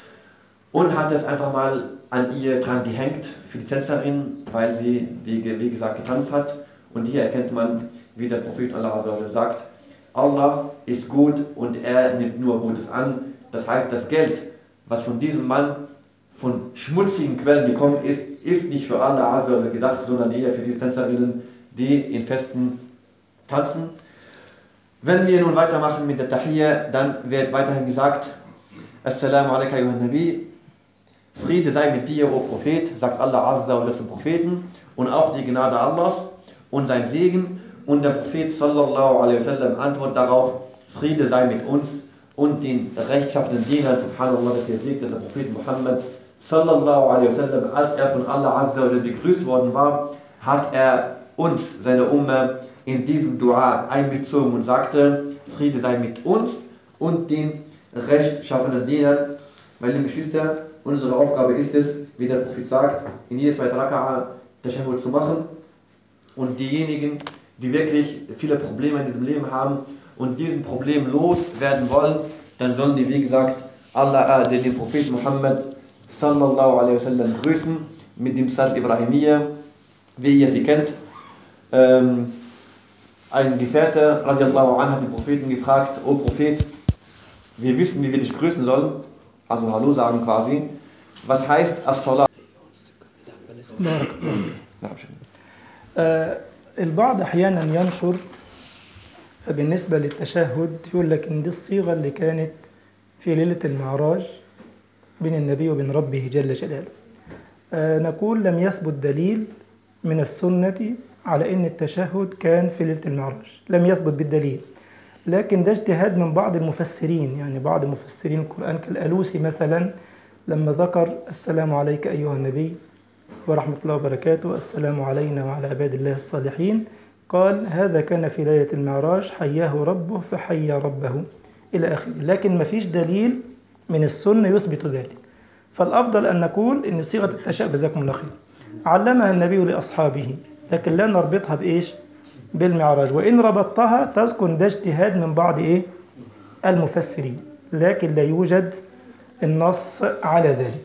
und hat es einfach mal an ihr dran gehängt für die Tänzerin, weil sie, wie, ge- wie gesagt, getanzt hat. Und hier erkennt man, wie der Prophet Allah Azza wa Jalla sagt, Allah ist gut und er nimmt nur Gutes an. Das heißt, das Geld, was von diesem Mann von schmutzigen Quellen gekommen ist, ist nicht für Allah Azza wa Jalla gedacht, sondern eher für diese Tänzerinnen, die in Festen tanzen. Wenn wir nun weitermachen mit der Tahiyya, dann wird weiterhin gesagt, Assalamu alaikum ayuhan Nabi, Friede sei mit dir, o Prophet, sagt Allah Azza wa Jalla zum Propheten, und auch die Gnade Allahs und sein Segen. Und der Prophet sallallahu alaihi wasallam antwortet darauf, Friede sei mit uns und den rechtschaffenen Dienern, subhanallah, dass ihr seht, dass der Prophet Muhammad sallallahu alaihi wasallam, als er von Allah Azza wa Jalla begrüßt worden war, hat er uns, seine Umma, in diesem Dua einbezogen und sagte, Friede sei mit uns und den rechtschaffenen Dienern. Meine Geschwister, unsere Aufgabe ist es, wie der Prophet sagt, in jeder zweiten Raka'a Tashahhud zu machen. Und diejenigen, die wirklich viele Probleme in diesem Leben haben und diesen Problem loswerden wollen, dann sollen die, wie gesagt, Allah, äh, den, den Prophet Muhammad sallallahu alaihi wasallam grüßen mit dem Salat Ibrahimiyya, wie ihr sie kennt. Ähm, ein Gefährte, radiallahu anhu, hat den Propheten gefragt, O Prophet, wir wissen, wie wir dich grüßen sollen, also Hallo sagen quasi. Was heißt As-Salat? بارك الله نعم شكرا. آه، البعض أحيانا ينشر بالنسبة للتشهد يقول لك إن دي الصيغة اللي كانت في ليلة المعراج بين النبي وبين ربه جل جلاله آه، نقول لم يثبت دليل من السنة على إن التشهد كان في ليلة المعراج لم يثبت بالدليل لكن ده اجتهاد من بعض المفسرين يعني بعض مفسرين القرآن كالألوسي مثلا لما ذكر السلام عليك أيها النبي ورحمة الله وبركاته السلام علينا وعلى عباد الله الصالحين قال هذا كان في ليلة المعراج حياه ربه فحيا ربه إلى آخره لكن ما فيش دليل من السنة يثبت ذلك فالأفضل أن نقول إن صيغة التشاء جزاكم الله خير علمها النبي لأصحابه لكن لا نربطها بإيش بالمعراج وإن ربطتها تذكر ده اجتهاد من بعض إيه المفسرين لكن لا يوجد النص على ذلك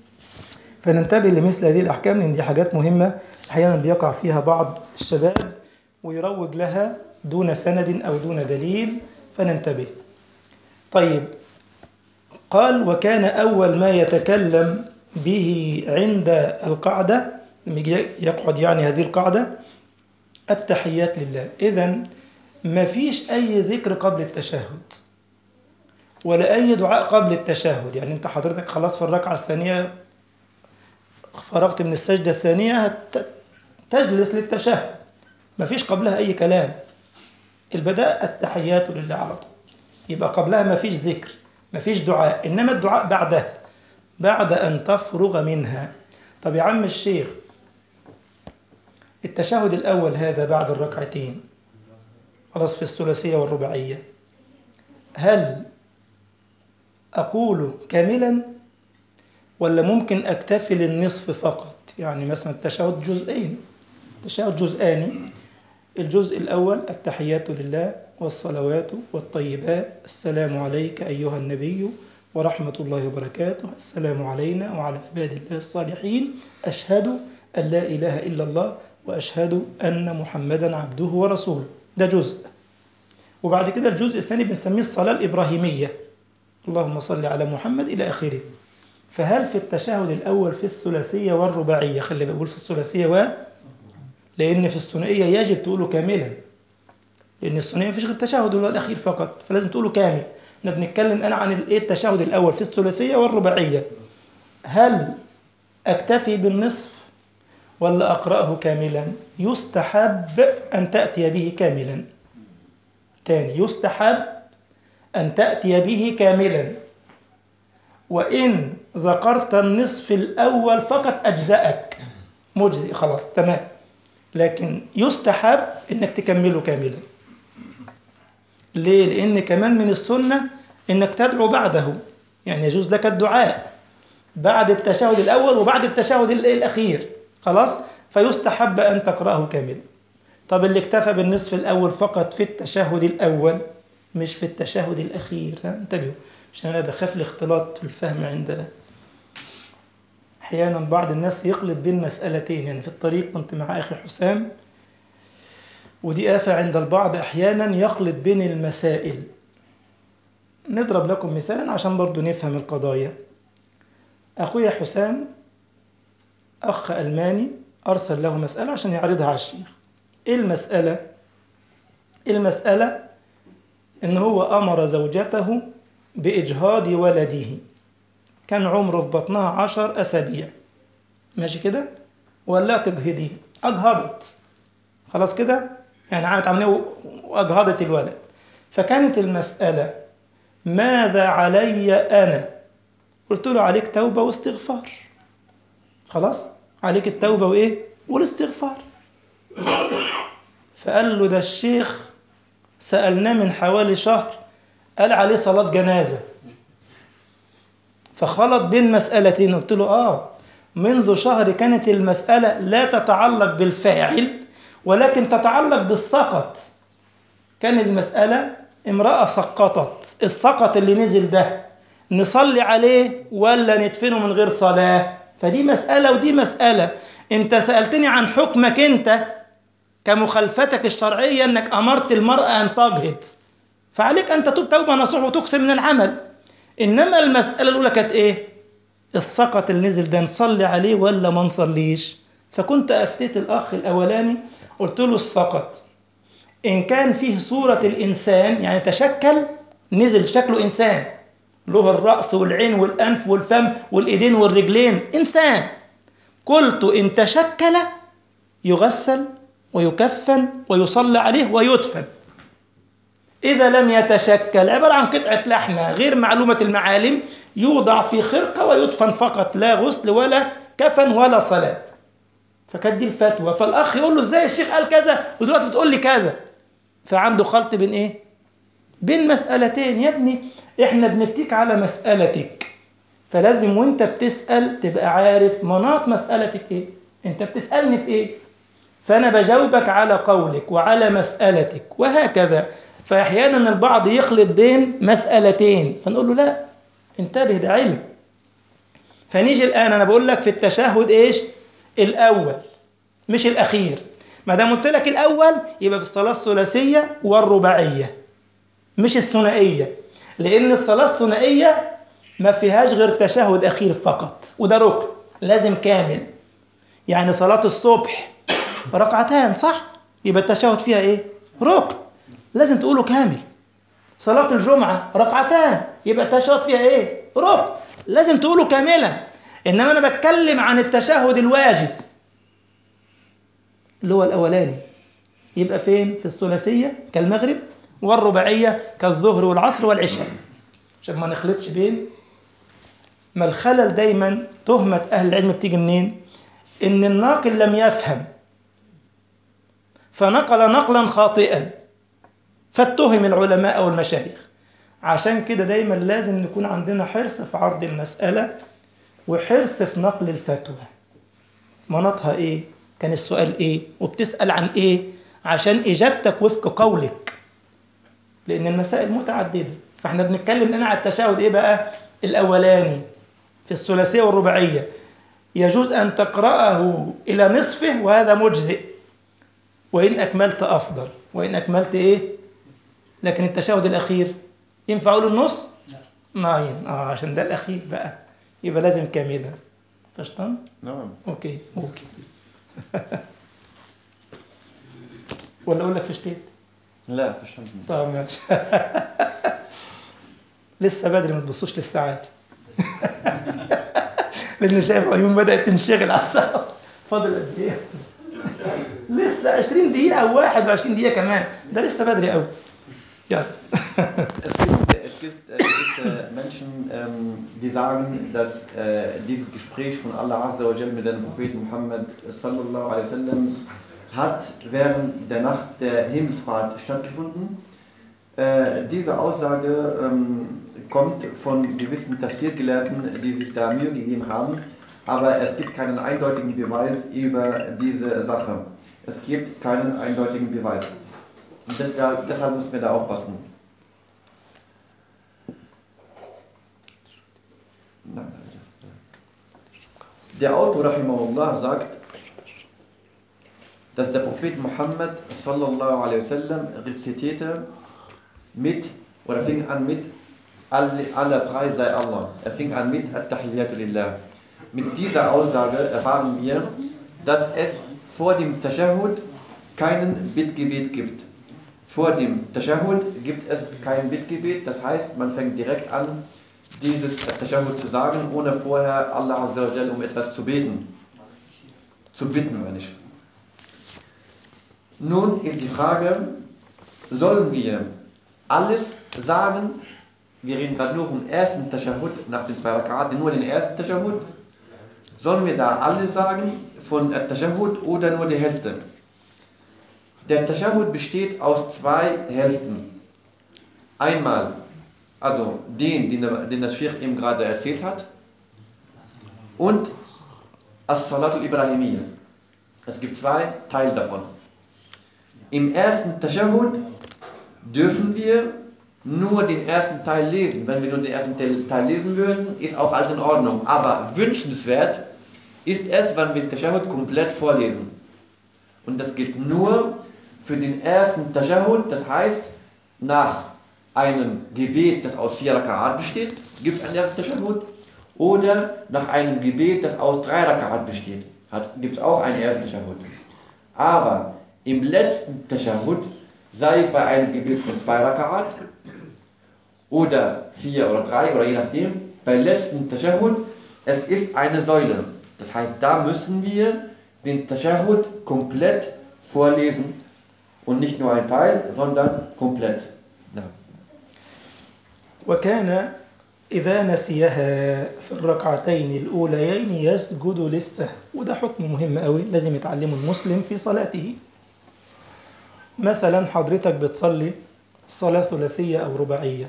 فننتبه لمثل هذه الأحكام لأن دي حاجات مهمة أحيانا بيقع فيها بعض الشباب ويروج لها دون سند أو دون دليل فننتبه طيب قال وكان أول ما يتكلم به عند القعدة لما يجي يقعد يعني هذه القعدة التحيات لله إذا ما فيش أي ذكر قبل التشهد ولا أي دعاء قبل التشهد يعني أنت حضرتك خلاص في الركعة الثانية فرغت من السجدة الثانية هت- تجلس للتشهد ما فيش قبلها أي كلام البداء التحيات لله على طول يبقى قبلها ما فيش ذكر ما فيش دعاء إنما الدعاء بعدها بعد أن تفرغ منها طب يا عم الشيخ التشهد الأول هذا بعد الركعتين خلاص في الثلاثية والرباعية هل أقول كاملا ولا ممكن أكتفي للنصف فقط يعني مثلا التشهد جزئين التشهد جزءان الجزء الأول التحيات لله والصلوات والطيبات السلام عليك أيها النبي ورحمة الله وبركاته السلام علينا وعلى عباد الله الصالحين أشهد أن لا إله إلا الله وأشهد أن محمدا عبده ورسوله ده جزء وبعد كده الجزء الثاني بنسميه الصلاة الإبراهيمية اللهم صل على محمد إلى آخره فهل في التشهد الأول في الثلاثية والرباعية خلي بقول في الثلاثية و لأن في الثنائية يجب تقوله كاملا لأن الثنائية مفيش غير التشهد اللي هو الأخير فقط فلازم تقوله كامل احنا بنتكلم أنا عن الإيه التشهد الأول في الثلاثية والرباعية هل أكتفي بالنصف ولا أقرأه كاملا يستحب أن تأتي به كاملا تاني يستحب أن تأتي به كاملا وإن ذكرت النصف الأول فقط أجزأك مجزئ خلاص تمام لكن يستحب انك تكمله كاملا ليه لان كمان من السنه انك تدعو بعده يعني يجوز لك الدعاء بعد التشهد الاول وبعد التشهد ال- الاخير خلاص فيستحب ان تقراه كاملا طب اللي اكتفى بالنصف الاول فقط في التشهد الاول مش في التشهد الاخير ها انتبهوا عشان انا بخاف الاختلاط في الفهم عند احيانا بعض الناس يخلط بين مسألتين يعني في الطريق كنت مع اخي حسام ودي آفة عند البعض احيانا يخلط بين المسائل نضرب لكم مثالا عشان برضو نفهم القضايا اخويا حسام اخ الماني ارسل له مسألة عشان يعرضها على الشيخ ايه المسألة المسألة ان هو امر زوجته باجهاض ولده كان عمره في بطنها عشر أسابيع ماشي كده ولا تجهديه أجهضت خلاص كده يعني عملت عملية وأجهضت الولد فكانت المسألة ماذا علي أنا قلت له عليك توبة واستغفار خلاص عليك التوبة وإيه والاستغفار فقال له ده الشيخ سألناه من حوالي شهر قال عليه صلاة جنازة فخلط بين مسألتين قلت له آه منذ شهر كانت المسألة لا تتعلق بالفاعل ولكن تتعلق بالسقط كان المسألة امرأة سقطت السقط اللي نزل ده نصلي عليه ولا ندفنه من غير صلاة فدي مسألة ودي مسألة انت سألتني عن حكمك انت كمخالفتك الشرعية انك امرت المرأة ان تجهد فعليك ان تتوب توبة نصوح وتكثر من العمل انما المساله الاولى كانت ايه السقط اللي نزل ده نصلي عليه ولا ما نصليش فكنت افتيت الاخ الاولاني قلت له السقط ان كان فيه صوره الانسان يعني تشكل نزل شكله انسان له الراس والعين والانف والفم والايدين والرجلين انسان قلت ان تشكل يغسل ويكفن ويصلى عليه ويدفن إذا لم يتشكل عبارة عن قطعة لحمة غير معلومة المعالم يوضع في خرقة ويدفن فقط لا غسل ولا كفن ولا صلاة فكانت دي الفتوى فالأخ يقول له إزاي الشيخ قال كذا ودلوقتي بتقول لي كذا فعنده خلط بين إيه؟ بين مسألتين يا ابني إحنا بنفتيك على مسألتك فلازم وانت بتسأل تبقى عارف مناط مسألتك إيه انت بتسألني في إيه فأنا بجاوبك على قولك وعلى مسألتك وهكذا فأحيانا البعض يخلط بين مسألتين فنقول له لا انتبه ده علم فنيجي الآن أنا بقول لك في التشهد إيش الأول مش الأخير ما دام قلت لك الأول يبقى في الصلاة الثلاثية والرباعية مش الثنائية لأن الصلاة الثنائية ما فيهاش غير تشهد أخير فقط وده ركن لازم كامل يعني صلاة الصبح ركعتان صح يبقى التشهد فيها ايه ركن لازم تقوله كامل صلاة الجمعة ركعتان يبقى التشهد فيها ايه ركن لازم تقوله كاملا انما انا بتكلم عن التشهد الواجب اللي هو الاولاني يبقى فين في الثلاثية كالمغرب والرباعية كالظهر والعصر والعشاء عشان ما نخلطش بين ما الخلل دايما تهمة أهل العلم بتيجي منين إن الناقل لم يفهم فنقل نقلا خاطئا فاتهم العلماء أو المشايخ عشان كده دايما لازم نكون عندنا حرص في عرض المسألة وحرص في نقل الفتوى مناطها إيه كان السؤال إيه وبتسأل عن إيه عشان إجابتك وفق قولك لأن المسائل متعددة فإحنا بنتكلم هنا على التشهد إيه بقى الأولاني في الثلاثية والرباعية يجوز أن تقرأه إلى نصفه وهذا مجزئ وإن أكملت أفضل وإن أكملت إيه لكن التشهد الأخير ينفع أقول النص ما ين... آه عشان ده الأخير بقى يبقى لازم كاملة فشطن نعم أوكي أوكي ولا أقول لك فشتيت لا verstanden. طب ماشي لسه بدري ما تبصوش للساعات لان شايف عيون بدات تنشغل على الساعه فاضل قد ايه لسه 20 دقيقه او 21 دقيقه كمان ده لسه بدري قوي يلا Es gibt, es gibt äh, gewisse Menschen, ähm, die sagen, dass äh, dieses Gespräch von Allah Azza wa Jal mit seinem Propheten Muhammad sallallahu alaihi wasallam hat während der Nacht der Himmelsfahrt stattgefunden. Äh, diese Aussage ähm, kommt von gewissen Tafsir-Gelehrten, die sich da Mühe gegeben haben, aber es gibt keinen eindeutigen Beweis über diese Sache. Es gibt keinen eindeutigen Beweis. Und deshalb, deshalb müssen wir da aufpassen. Der Autor Rahimahullah sagt, dass der Prophet Muhammad sallallahu alaihi wasallam rezitierte mit oder fing an mit alle, aller Preis sei Allah. Er fing an mit At-Tahiyyatu Lillah. Mit dieser Aussage erfahren wir, dass es vor dem Tashahhud keinen Bittgebet gibt. Vor dem Tashahhud gibt es kein Bittgebet, das heißt, man fängt direkt an, dieses Tashahhud zu sagen, ohne vorher Allah Azza wa Jal um etwas zu beten. Zu bitten, meine ich. Nun ist die Frage, sollen wir alles sagen, wir reden gerade nur vom ersten Tashahhud nach den zwei Rakaat, nur den ersten Tashahhud, sollen wir da alles sagen von Tashahhud oder nur die Hälfte? Der Tashahhud besteht aus zwei Hälften. Einmal, also den, den, den das Sheikh eben gerade erzählt hat, und As-Salatul Ibrahimiyya. Es gibt zwei Teile davon. Im ersten Tashahhud dürfen wir nur den ersten Teil lesen. Wenn wir nur den ersten Teil lesen würden, ist auch alles in Ordnung. Aber wünschenswert ist es, wenn wir den Tashahhud komplett vorlesen. Und das gilt nur für den ersten Tashahhud, das heißt, nach einem Gebet, das aus vier Rakaat besteht, gibt es einen ersten Tashahhud. Oder nach einem Gebet, das aus drei Rakaat besteht, gibt es auch einen ersten Tashahhud. Aber im letzten Tashahhud, sei es bei einem Gebet von zwei Rakaat oder vier oder drei oder je nachdem, beim letzten Tashahhud, es ist eine Säule. Das heißt, da müssen wir den Tashahhud komplett vorlesen und nicht nur ein Teil, sondern komplett. Ja. وكان إذا نسيها في الركعتين الأوليين يسجد للسهو وده حكم مهم قوي لازم يتعلمه المسلم في صلاته مثلا حضرتك بتصلي صلاة ثلاثية أو رباعية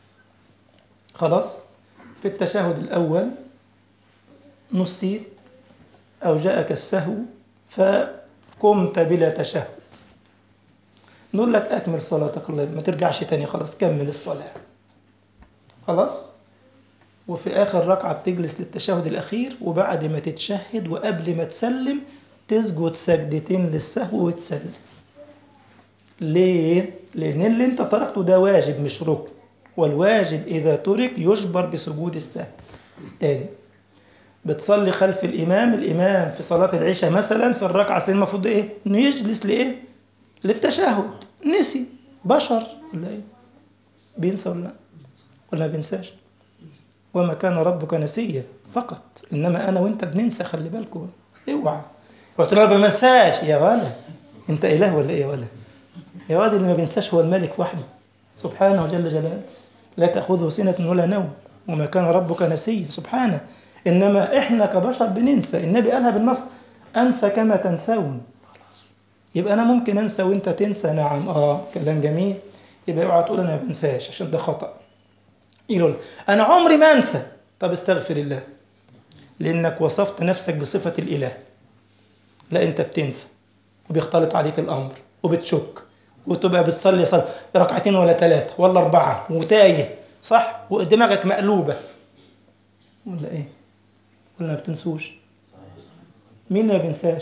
خلاص في التشهد الأول نسيت أو جاءك السهو فقمت بلا تشهد نقول لك أكمل صلاتك الله ما ترجعش تاني خلاص كمل الصلاة خلاص وفي آخر ركعة بتجلس للتشهد الأخير وبعد ما تتشهد وقبل ما تسلم تسجد سجدتين للسهو وتسلم ليه؟ لأن اللي أنت تركته ده واجب مش ركن والواجب إذا ترك يجبر بسجود السهو تاني بتصلي خلف الإمام الإمام في صلاة العشاء مثلا في الركعة الثانية المفروض إيه؟ إنه يجلس لإيه؟ للتشهد نسي بشر ولا إيه؟ بينسى ولا لا؟ ولا ما بينساش؟ وما كان ربك نسيا فقط إنما أنا وأنت بننسى خلي بالكم اوعى قلت له ما بنساش يا ولا أنت إله ولا إيه يا ولا؟ يا واد اللي ما بينساش هو الملك وحده سبحانه جل جلاله لا تأخذه سنة ولا نوم وما كان ربك نسيا سبحانه إنما إحنا كبشر بننسى النبي قالها بالنص أنسى كما تنسون خلاص يبقى أنا ممكن أنسى وأنت تنسى نعم آه كلام جميل يبقى اوعى تقول أنا ما بنساش عشان ده خطأ يقول أنا عمري ما أنسى طب استغفر الله لأنك وصفت نفسك بصفة الإله لا أنت بتنسى وبيختلط عليك الأمر وبتشك وتبقى بتصلي صلاة ركعتين ولا ثلاثة ولا أربعة وتايه صح ودماغك مقلوبة ولا إيه ولا ما بتنسوش مين ما بينساش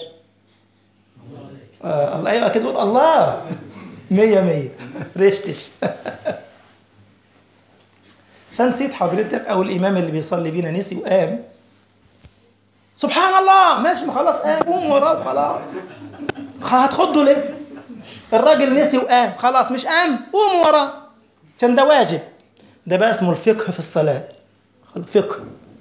آه الله أيوة كده بقول الله مية مية ريشتش فنسيت حضرتك أو الإمام اللي بيصلي بينا نسي وقام سبحان الله ماشي ما خلاص قام قوم وراه خلاص هتخضوا ليه الراجل نسي وقام خلاص مش قام قوم وراه عشان ده واجب ده بقى اسمه الفقه في الصلاة فقه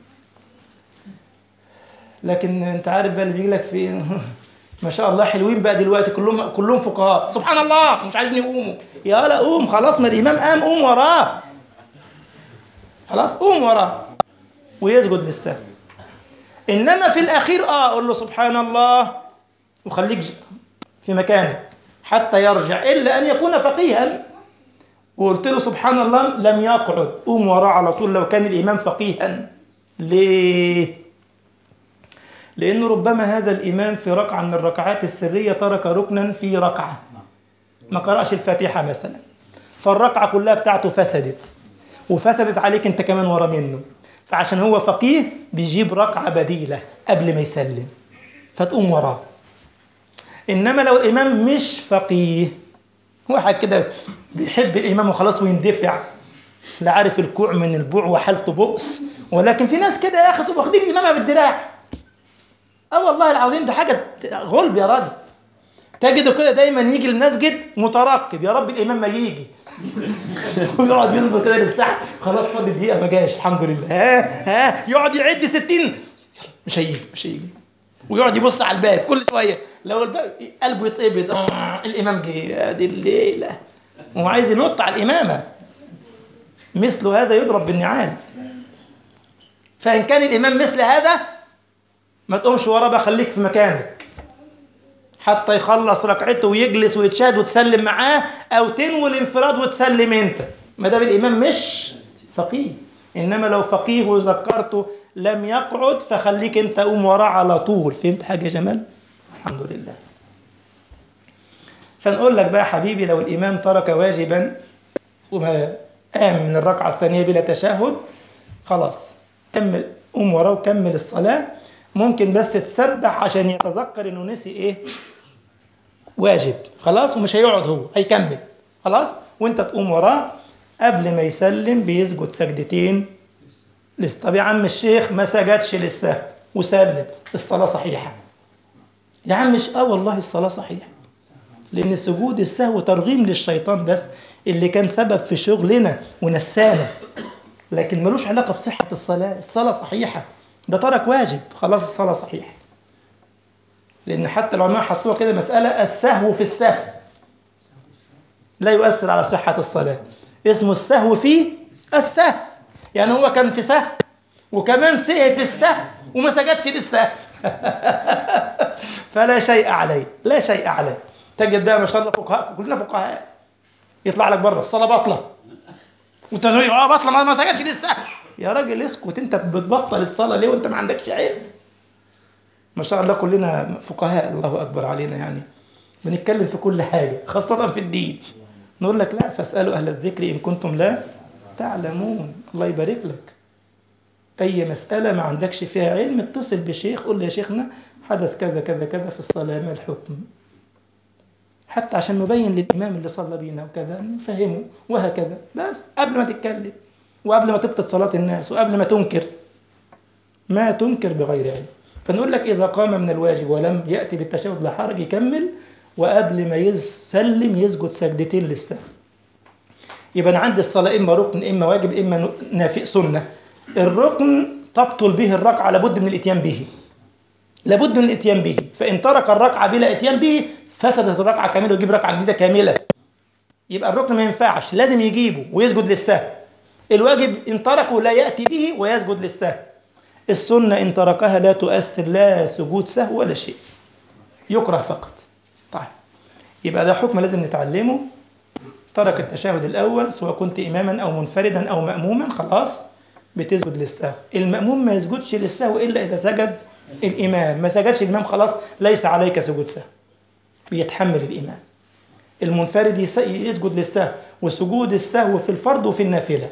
لكن انت عارف بقى اللي بيجي لك في ما شاء الله حلوين بقى دلوقتي كلهم كلهم فقهاء سبحان الله مش عايزين يقوموا يا لا قوم خلاص ما الامام قام قوم وراه خلاص قوم وراه ويسجد للسهو انما في الاخير اه قول له سبحان الله وخليك في مكانك حتى يرجع الا ان يكون فقيها وقلت له سبحان الله لم يقعد قوم وراه على طول لو كان الامام فقيها ليه لأنه ربما هذا الإمام في ركعة من الركعات السرية ترك ركنا في ركعة ما قرأش الفاتحة مثلا فالركعة كلها بتاعته فسدت وفسدت عليك أنت كمان ورا منه فعشان هو فقيه بيجيب ركعة بديلة قبل ما يسلم فتقوم وراه إنما لو الإمام مش فقيه واحد كده بيحب الإمام وخلاص ويندفع لا عارف الكوع من البوع وحالته بؤس ولكن في ناس كده يا أخي واخدين الإمامة بالدراع اه والله العظيم ده حاجة غلب يا راجل تجده كده دايما يجي المسجد مترقب يا رب الامام ما يجي ويقعد ينظر كده للساعه خلاص فاضل دقيقه ما جاش الحمد لله ها ها يقعد يعد 60 مش هيجي مش هيجي ويقعد يبص على الباب كل شويه لو الباب قلبه يتقبض آه الامام جه دي الليله هو عايز ينط على الامامه مثل هذا يضرب بالنعال فان كان الامام مثل هذا ما تقومش وراه بقى خليك في مكانك حتى يخلص ركعته ويجلس ويتشهد وتسلم معاه او تنوي الانفراد وتسلم انت ما دام الامام مش فقيه انما لو فقيه وذكرته لم يقعد فخليك انت قوم وراه على طول فهمت حاجه يا جمال الحمد لله فنقول لك بقى حبيبي لو الامام ترك واجبا وما قام من الركعه الثانيه بلا تشهد خلاص كمل قوم وراه وكمل الصلاه ممكن بس تسبح عشان يتذكر انه نسي ايه واجب خلاص ومش هيقعد هو هيكمل خلاص وانت تقوم وراه قبل ما يسلم بيسجد سجدتين لسه طب يا عم الشيخ ما سجدش لسه وسلم الصلاة صحيحة يا عم مش اه والله الصلاة صحيحة لأن سجود السهو ترغيم للشيطان بس اللي كان سبب في شغلنا ونسانا لكن ملوش علاقة بصحة الصلاة الصلاة صحيحة ده ترك واجب خلاص الصلاة صحيحة لأن حتى العلماء حطوها كده مسألة السهو في السهو لا يؤثر على صحة الصلاة اسمه السهو في السهو يعني هو كان في سهو وكمان سهى في السهو وما سجدش للسهو فلا شيء عليه لا شيء عليه تجد بقى ما شاء الله فقهاء كلنا فقهاء يطلع لك بره الصلاة باطلة وانت اه باطلة ما سجدش للسهو يا راجل اسكت انت بتبطل الصلاة ليه وانت ما عندكش علم ما شاء الله كلنا فقهاء الله أكبر علينا يعني بنتكلم في كل حاجة خاصة في الدين نقول لك لا فاسألوا أهل الذكر إن كنتم لا تعلمون الله يبارك لك أي مسألة ما عندكش فيها علم اتصل بشيخ قول له يا شيخنا حدث كذا كذا كذا في الصلاة ما الحكم حتى عشان نبين للإمام اللي صلى بينا وكذا نفهمه وهكذا بس قبل ما تتكلم وقبل ما تبطل صلاة الناس وقبل ما تنكر ما تنكر بغير علم فنقول لك إذا قام من الواجب ولم يأتي بالتشهد لا حرج يكمل وقبل ما يسلم يسجد سجدتين للسهو يبقى أنا عندي الصلاة إما ركن إما واجب إما نافئ سنة الركن تبطل به الركعة لابد من الإتيان به لابد من الإتيان به فإن ترك الركعة بلا إتيان به فسدت الركعة كاملة ويجيب ركعة جديدة كاملة يبقى الركن ما ينفعش لازم يجيبه ويسجد للسهو الواجب إن تركه لا يأتي به ويسجد للسهو السنة إن تركها لا تؤثر لا سجود سهو ولا شيء يكره فقط طيب يبقى ده حكم لازم نتعلمه ترك التشهد الأول سواء كنت إماما أو منفردا أو مأموما خلاص بتسجد للسهو المأموم ما يسجدش للسهو إلا إذا سجد الإمام ما سجدش الإمام خلاص ليس عليك سجود سهو بيتحمل الإمام المنفرد يسجد للسهو وسجود السهو في الفرض وفي النافلة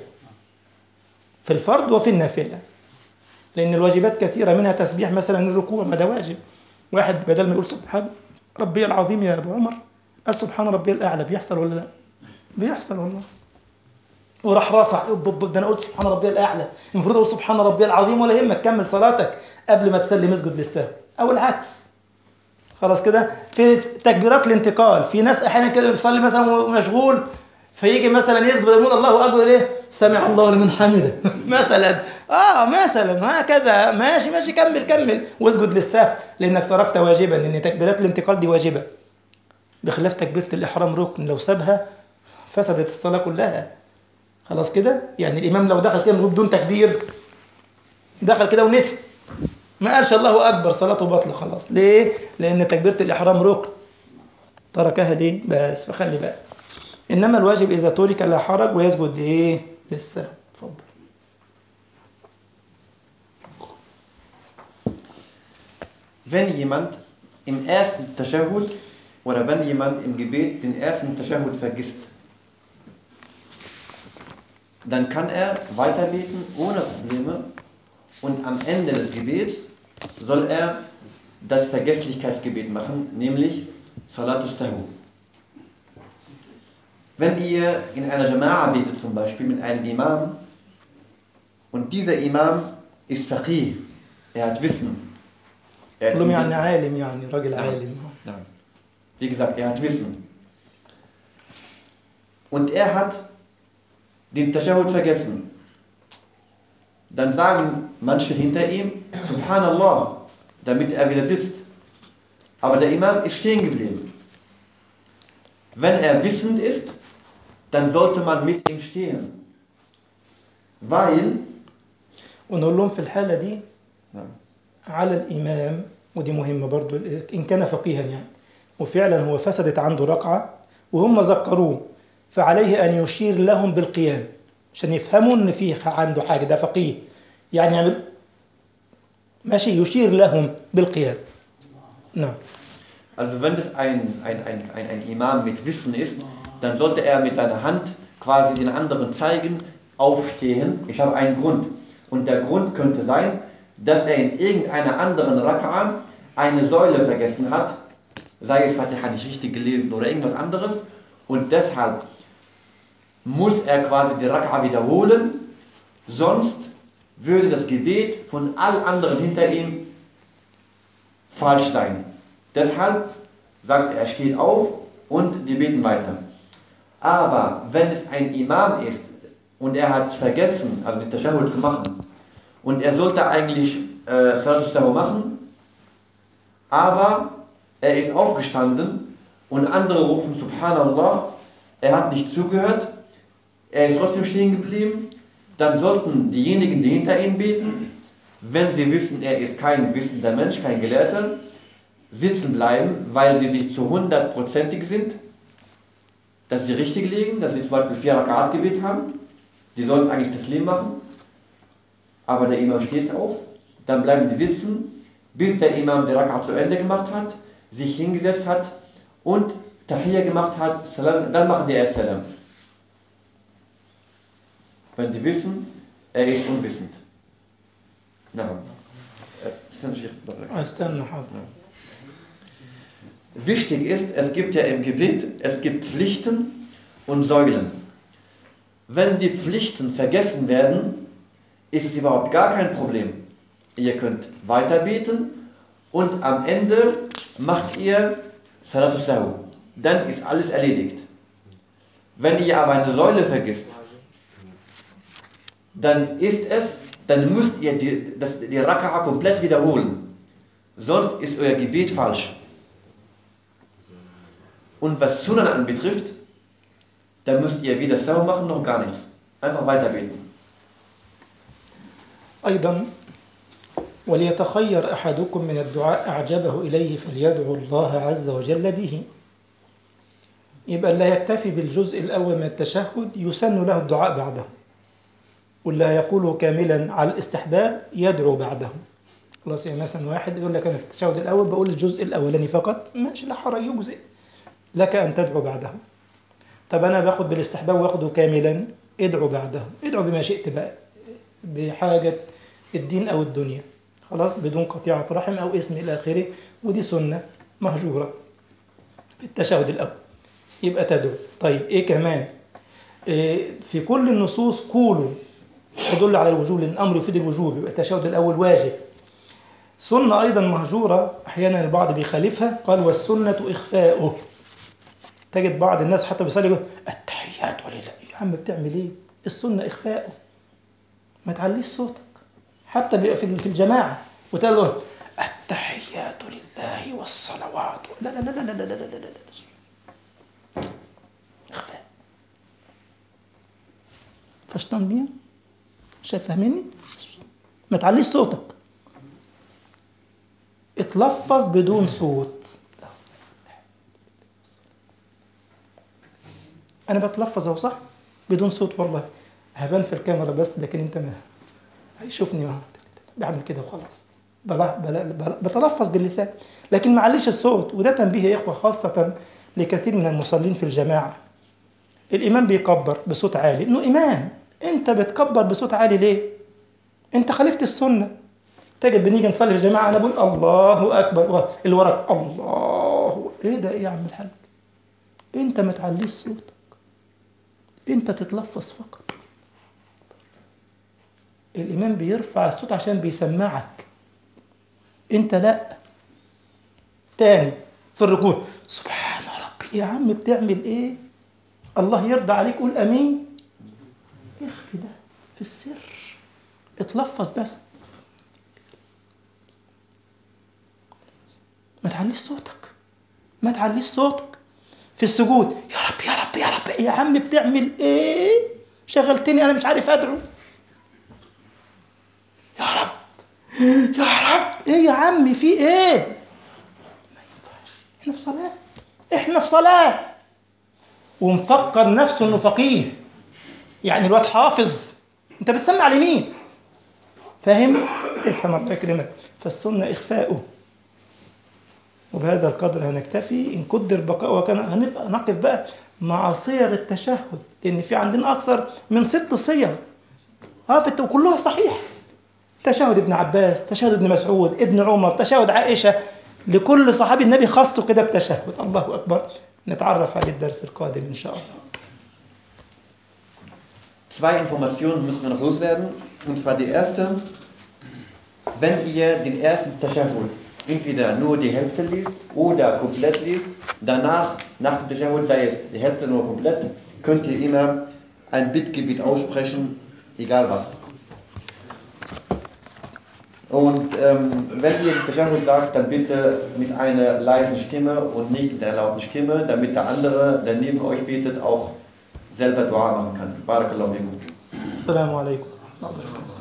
في الفرض وفي النافلة لأن الواجبات كثيرة منها تسبيح مثلا الركوع ما ده واجب واحد بدل ما يقول سبحان ربي العظيم يا أبو عمر قال سبحان ربي الأعلى بيحصل ولا لا؟ بيحصل والله وراح رافع ده انا قلت سبحان ربي الاعلى المفروض اقول سبحان ربي العظيم ولا يهمك كمل صلاتك قبل ما تسلم اسجد للسهو او العكس خلاص كده في تكبيرات الانتقال في ناس احيانا كده بيصلي مثلا ومشغول فيجي مثلا يسجد يقول الله اكبر ايه سمع الله لمن حمده مثلا اه مثلا هكذا ماشي ماشي كمل كمل واسجد للسهو لانك تركت واجبا لان تكبيرات الانتقال دي واجبه بخلاف تكبيره الاحرام ركن لو سابها فسدت الصلاه كلها خلاص كده يعني الامام لو دخل كده بدون تكبير دخل كده ونسي ما قالش الله اكبر صلاته باطله خلاص ليه لان تكبيره الاحرام ركن تركها ليه بس فخلي بالك انما الواجب اذا ترك لا حرج ويسجد ايه للسهو اتفضل Wenn jemand im ersten Tashahud oder wenn jemand im Gebet den ersten Tashahud vergisst, dann kann er weiterbeten ohne Probleme und am Ende des Gebets soll er das Vergesslichkeitsgebet machen, nämlich Salatus Sahu. Wenn ihr in einer Jama'a betet, zum Beispiel mit einem Imam, und dieser Imam ist Faqih, er hat Wissen. Er ist كلهم mit- يعني عالم يعني راجل Ja. عالم Ja. Wie gesagt, er hat Wissen. Und er hat den Tashahud vergessen. Dann sagen manche hinter ihm, Subhanallah, damit er wieder sitzt. Aber der Imam ist stehen geblieben. Wenn er wissend ist, dann sollte man mit ihm stehen. Weil, ونقول لهم في الحالة دي Ja. على الإمام ودي مهمة برضو إن كان فقيها يعني وفعلا هو فسدت عنده ركعة وهم ذكروه فعليه أن يشير لهم بالقيام عشان يفهموا إن في عنده حاجة ده فقيه يعني يعمل ماشي يشير لهم بالقيام نعم Also wenn das ein, ein, ein, ein, ein Imam mit Wissen ist, dann sollte er mit seiner Hand quasi den anderen zeigen, aufstehen, ich habe einen Grund. Und der Grund könnte sein, dass er in irgendeiner anderen Raka'a eine Säule vergessen hat, sei es Fatiha nicht richtig gelesen oder irgendwas anderes, und deshalb muss er quasi die Raka'a wiederholen, sonst würde das Gebet von allen anderen hinter ihm falsch sein. Deshalb sagt er, er steht auf und die beten weiter. Aber wenn es ein Imam ist und er hat es vergessen, also die Tashahud zu machen, und er sollte eigentlich äh, Salatul Sahu machen, aber er ist aufgestanden und andere rufen Subhanallah, er hat nicht zugehört, er ist trotzdem stehen geblieben, dann sollten diejenigen, die hinter ihm beten, wenn sie wissen, er ist kein wissender Mensch, kein Gelehrter, sitzen bleiben, weil sie sich zu hundertprozentig sind, dass sie richtig liegen, dass sie zum Beispiel vier Rakat Gebet haben. Die sollten eigentlich das Leben machen, aber der Imam steht auf, dann bleiben die sitzen, bis der Imam die Rakat zu Ende gemacht hat, sich hingesetzt hat und Tahiyya gemacht hat, Salam, dann machen die erst Salam. Wenn die wissen, er ist unwissend. نعم. استنى شيخ. استنى حاضر Wichtig ist, es gibt ja im Gebet, es gibt Pflichten und Säulen. Wenn die Pflichten vergessen werden, ist es überhaupt gar kein Problem. Ihr könnt weiter beten und am Ende macht ihr Salatus Sahu. Dann ist alles erledigt. Wenn ihr aber eine Säule vergisst, dann ist es, dann müsst ihr die, das, die Raka'a komplett wiederholen. Sonst ist euer Gebet falsch. Und was Sunan anbetrifft, dann müsst ihr weder Sahu machen noch gar nichts. Einfach weiter beten. أيضا وليتخير أحدكم من الدعاء أعجبه إليه فليدعو الله عز وجل به يبقى لا يكتفي بالجزء الأول من التشهد يسن له الدعاء بعده واللي يقوله كاملا على الاستحباب يدعو بعده خلاص يعني مثلا واحد يقول لك أنا في التشهد الأول بقول الجزء الأولاني فقط ماشي لا حرج يجزئ لك أن تدعو بعده طب أنا باخد بالاستحباب واخده كاملا ادعو بعده ادعو بما شئت بقى بحاجة الدين أو الدنيا خلاص بدون قطيعة رحم أو اسم إلى آخره ودي سنة مهجورة في التشهد الأول يبقى تدعو طيب إيه كمان إيه في كل النصوص قولوا تدل على الوجوب لأن الأمر يفيد الوجوب يبقى التشهد الأول واجب سنة أيضا مهجورة أحيانا البعض بيخالفها قال والسنة إخفاؤه تجد بعض الناس حتى بيصلي يقول التحيات ولله يا عم بتعمل ايه السنة إخفاؤه ما تعليش صوتك حتى بيبقى في في الجماعة وتقول له التحيات لله والصلوات لا لا لا لا لا لا لا لا لا لا إخفاء فشطان بيها شايف فاهميني ما تعليش صوتك اتلفظ بدون صوت انا بتلفظ اهو صح بدون صوت والله هبان في الكاميرا بس لكن انت ما هيشوفني ما بعمل كده وخلاص بلا بلا بلا بتلفظ باللسان لكن معلش الصوت وده تنبيه يا اخوه خاصه لكثير من المصلين في الجماعه الامام بيكبر بصوت عالي انه امام انت بتكبر بصوت عالي ليه انت خالفت السنه تجد بنيجي نصلي في الجماعه انا بقول الله اكبر اللي وراك الله ايه ده ايه يا عم الحاج انت ما تعليش صوتك انت تتلفظ فقط الامام بيرفع الصوت عشان بيسمعك انت لا تاني في الركوع سبحان ربي يا عم بتعمل ايه الله يرضى عليك قول امين اخفي ده في السر اتلفظ بس ما تعليش صوتك ما تعليش صوتك في السجود يا رب يا رب يا رب يا عم بتعمل ايه شغلتني انا مش عارف ادعو يا رب يا رب ايه يا عم في ايه ما ينفعش احنا في صلاة احنا في صلاة ومفكر نفسه انه فقيه يعني الواد حافظ انت بتسمع لمين فاهم افهم الله يكرمك فالسنة اخفاؤه وبهذا القدر هنكتفي إن قدر بقاء وكان هنبقى نقف بقى مع صيغ التشهد لأن في عندنا أكثر من ست صيغ اه وكلها صحيح تشهد ابن عباس تشهد ابن مسعود ابن عمر تشهد عائشة لكل صحابي النبي خصه كده بتشهد الله أكبر نتعرف عليه الدرس القادم إن شاء الله Zwei Informationen müssen wir noch loswerden. Und zwar die erste, wenn ihr den ersten Tashahud entweder nur die Hälfte liest oder komplett liest, danach, nach dem Tashahud, sei es die Hälfte nur komplett, könnt ihr immer ein Bittgebet aussprechen, egal was. Und ähm, wenn ihr Tashahud sagt, dann bitte mit einer leisen Stimme und nicht mit einer lauten Stimme, damit der andere, der neben euch betet, auch selber Dua machen kann. Barakallahu fikum. السلام عليكم ورحمة الله وبركاته